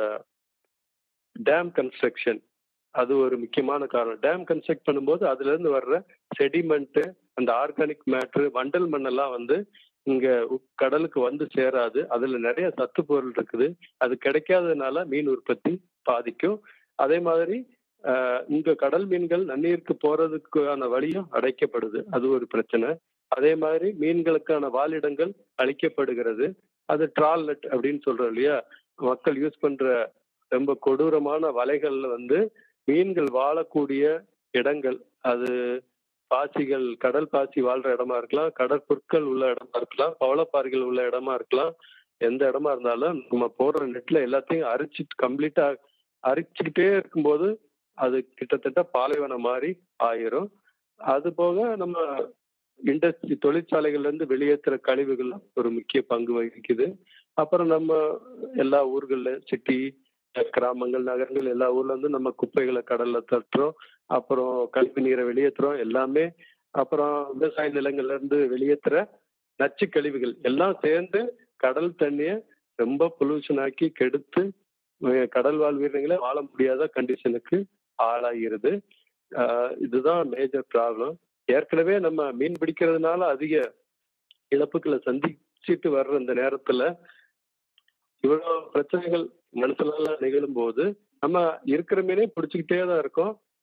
டேம் கன்ஸ்ட்ரக்ஷன் அது ஒரு முக்கியமான காரணம் டேம் கன்ஸ்ட்ரக்ட் பண்ணும்போது அதுல இருந்து வர்ற செடிமெண்ட் அந்த ஆர்கானிக் மேட்ரு வண்டல் மண்ணெல்லாம் வந்து இங்க உ- கடலுக்கு வந்து சேராது அதுல நிறைய சத்து பொருள் இருக்குது அது கிடைக்காததுனால மீன் உற்பத்தி பாதிக்கும் அதே மாதிரி ஆஹ் இங்க கடல் மீன்கள் நன்னீருக்கு போறதுக்கான வழியும் அடைக்கப்படுது அது ஒரு பிரச்சனை அதே மாதிரி மீன்களுக்கான வாழிடங்கள் அழிக்கப்படுகிறது அது ட்ரால் நெட் அப்படின்னு சொல்றோம் இல்லையா மக்கள் யூஸ் பண்ற ரொம்ப கொடூரமான வலைகள்ல வந்து மீன்கள் வாழக்கூடிய இடங்கள் அது பாசிகள் கடல் பாசி வாழ்ற இடமா இருக்கலாம் கடற்புற்கள் உள்ள இடமா இருக்கலாம் பவளப்பாறைகள் உள்ள இடமா இருக்கலாம் எந்த இடமா இருந்தாலும் நம்ம போடுற நெட்ல எல்லாத்தையும் அரிச்சிட்டு கம்ப்ளீட்டா அரிச்சுக்கிட்டே இருக்கும்போது அது கிட்டத்தட்ட பாலைவனம் மாதிரி ஆயிரும் அது போக நம்ம இண்டஸ்ட்ரி தொழிற்சாலைகள்ல இருந்து வெளியேற்றுற கழிவுகள் ஒரு முக்கிய பங்கு வகிக்குது அப்புறம் நம்ம எல்லா ஊர்கள்ல சிட்டி கிராமங்கள் நகரங்கள் எல்லா ஊர்ல இருந்து நம்ம குப்பைகளை கடல்ல தட்டுறோம் அப்புறம் கழிவு நீரை வெளியேற்றுறோம் எல்லாமே அப்புறம் விவசாய நிலங்கள்ல இருந்து வெளியேற்றுற நச்சு கழிவுகள் எல்லாம் சேர்ந்து கடல் தண்ணியை ரொம்ப பொல்யூஷன் ஆக்கி கெடுத்து அஹ் கடல் வாழ் உயிரினங்களே வாழ முடியாத கண்டிஷனுக்கு ஆளாகிறது ஆஹ் இதுதான் மேஜர் ப்ராப்ளம் ஏற்கனவே நம்ம மீன் பிடிக்கிறதுனால அதிக இழப்புகளை சந்திச்சுட்டு வர்ற இந்த நேரத்துல இவ்வளவு பிரச்சனைகள் மனசுல நிகழும் போது நம்ம இருக்கிற மீனே பிடிச்சிக்கிட்டே தான் இருக்கோம்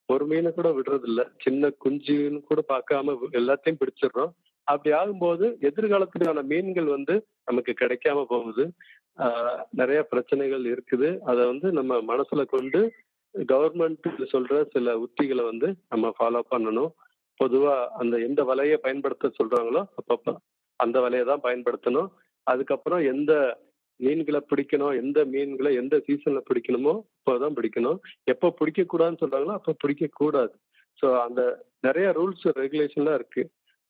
ஒரு மீனை கூட விடுறதில்ல சின்ன குஞ்சுன்னு கூட பார்க்காம வி- எல்லாத்தையும் பிடிச்சிடுறோம் அப்படி ஆகும்போது எதிர்காலத்துக்கான மீன்கள் வந்து நமக்கு கிடைக்காம போகுது ஆஹ் நிறைய பிரச்சனைகள் இருக்குது அதை வந்து நம்ம மனசுல கொண்டு கவர்மெண்ட் சொல்ற சில உத்திகளை வந்து நம்ம ஃபாலோ பண்ணணும் பொதுவா அந்த எந்த வலையை பயன்படுத்த சொல்றாங்களோ அப்பப்ப அந்த வலையை தான் பயன்படுத்தணும் அதுக்கப்புறம் எந்த மீன்களை பிடிக்கணும் எந்த மீன்களை எந்த சீசன்ல பிடிக்கணுமோ அப்போதான் பிடிக்கணும் எப்போ பிடிக்க கூடாதுன்னு சொல்றாங்களோ அப்போ பிடிக்க கூடாது ஸோ அந்த நிறைய ரூல்ஸ் ரெகுலேஷன்லாம் இருக்கு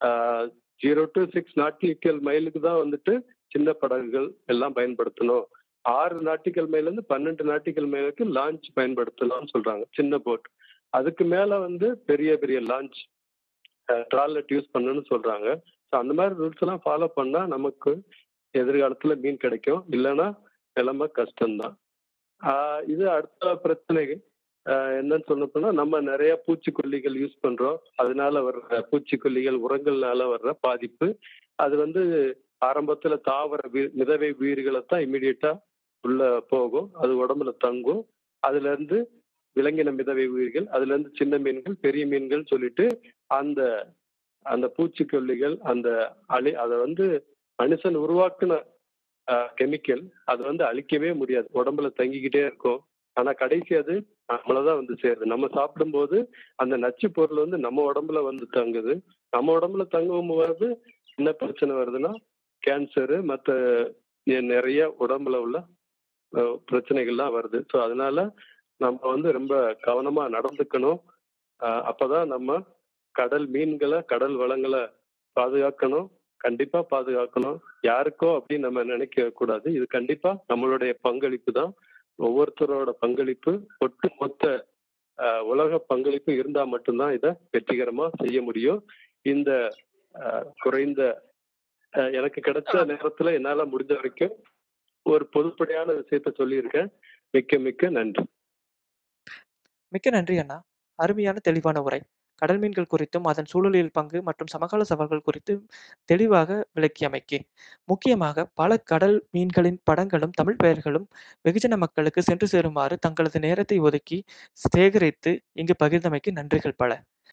ஜீரோ டு சிக்ஸ் நாட்டிக்கல் மைலுக்கு தான் வந்துட்டு சின்ன படகுகள் எல்லாம் பயன்படுத்தணும் ஆறு நாட்டிக்கல் மைல இருந்து பன்னெண்டு நாட்டிக்கல் மைலுக்கு லான்ச் பயன்படுத்தலாம்னு சொல்றாங்க சின்ன போட் அதுக்கு மேல வந்து பெரிய பெரிய லான்ச் ட்ராலெட் யூஸ் பண்ணணும்னு சொல்றாங்க ஸோ அந்த மாதிரி ரூல்ஸ் எல்லாம் ஃபாலோ பண்ணா நமக்கு எதிர்காலத்துல மீன் கிடைக்கும் இல்லைன்னா நிலைமை கஷ்டம்தான் ஆஹ் இது அடுத்த பிரச்சனைகள் ஆஹ் என்னன்னு சொன்ன போனா நம்ம நிறைய பூச்சிக்கொல்லிகள் யூஸ் பண்றோம் அதனால வர்ற பூச்சிக்கொல்லிகள் உரங்கள்னால வர்ற பாதிப்பு அது வந்து ஆரம்பத்துல தாவர வீ- மிதவை உயிர்களை தான் இமிடியட்டா உள்ள போகும் அது உடம்புல தங்கும் அதுல இருந்து விலங்கின மிதவை உயிர்கள் அதுல இருந்து சின்ன மீன்கள் பெரிய மீன்கள் சொல்லிட்டு அந்த அந்த பூச்சிக்கொல்லிகள் அந்த அழி அதை வந்து மனுஷன் உருவாக்குன கெமிக்கல் அதை வந்து அழிக்கவே முடியாது உடம்புல தங்கிக்கிட்டே இருக்கும் ஆனா கடைசி அது நம்மளதான் வந்து சேருது நம்ம சாப்பிடும்போது அந்த நச்சு பொருள் வந்து நம்ம உடம்புல வந்து தங்குது நம்ம உடம்புல தங்கும் போது என்ன பிரச்சனை வருதுன்னா கேன்சரு மற்ற நிறைய உடம்புல உள்ள அஹ், பிரச்சனைகள்லாம் வருது ஸோ அதனால நம்ம வந்து ரொம்ப கவனமா நடந்துக்கணும் அஹ், அப்பதான் நம்ம கடல் மீன்களை கடல் வளங்களை பாதுகாக்கணும் கண்டிப்பா பாதுகாக்கணும் யாருக்கோ அப்படின்னு நம்ம நினைக்க கூடாது இது கண்டிப்பா நம்மளுடைய பங்களிப்பு தான் ஒவ்வொருத்தரோட பங்களிப்பு ஒட்டுமொத்த அஹ், உலக பங்களிப்பு இருந்தா மட்டும்தான் இதை வெற்றிகரமா செய்ய முடியும் இந்த அஹ், குறைந்த அஹ், எனக்கு கிடைச்ச நேரத்துல என்னால முடிஞ்ச வரைக்கும் ஒரு பொதுப்படையான விஷயத்த சொல்லியிருக்கேன் மிக்க மிக்க நன்றி மிக்க நன்றி அண்ணா அருமையான தெளிவான உரை கடல் மீன்கள் குறித்தும் அதன் சூழலியல் பங்கு மற்றும் சமகால சவால்கள் குறித்து தெளிவாக விளக்கியமைக்கு முக்கியமாக பல கடல் மீன்களின் படங்களும் தமிழ் பெயர்களும் வெகுஜன மக்களுக்கு சென்று சேருமாறு தங்களது நேரத்தை ஒதுக்கி சேகரித்து இங்கு பகிர்ந்தமைக்கு நன்றிகள் பல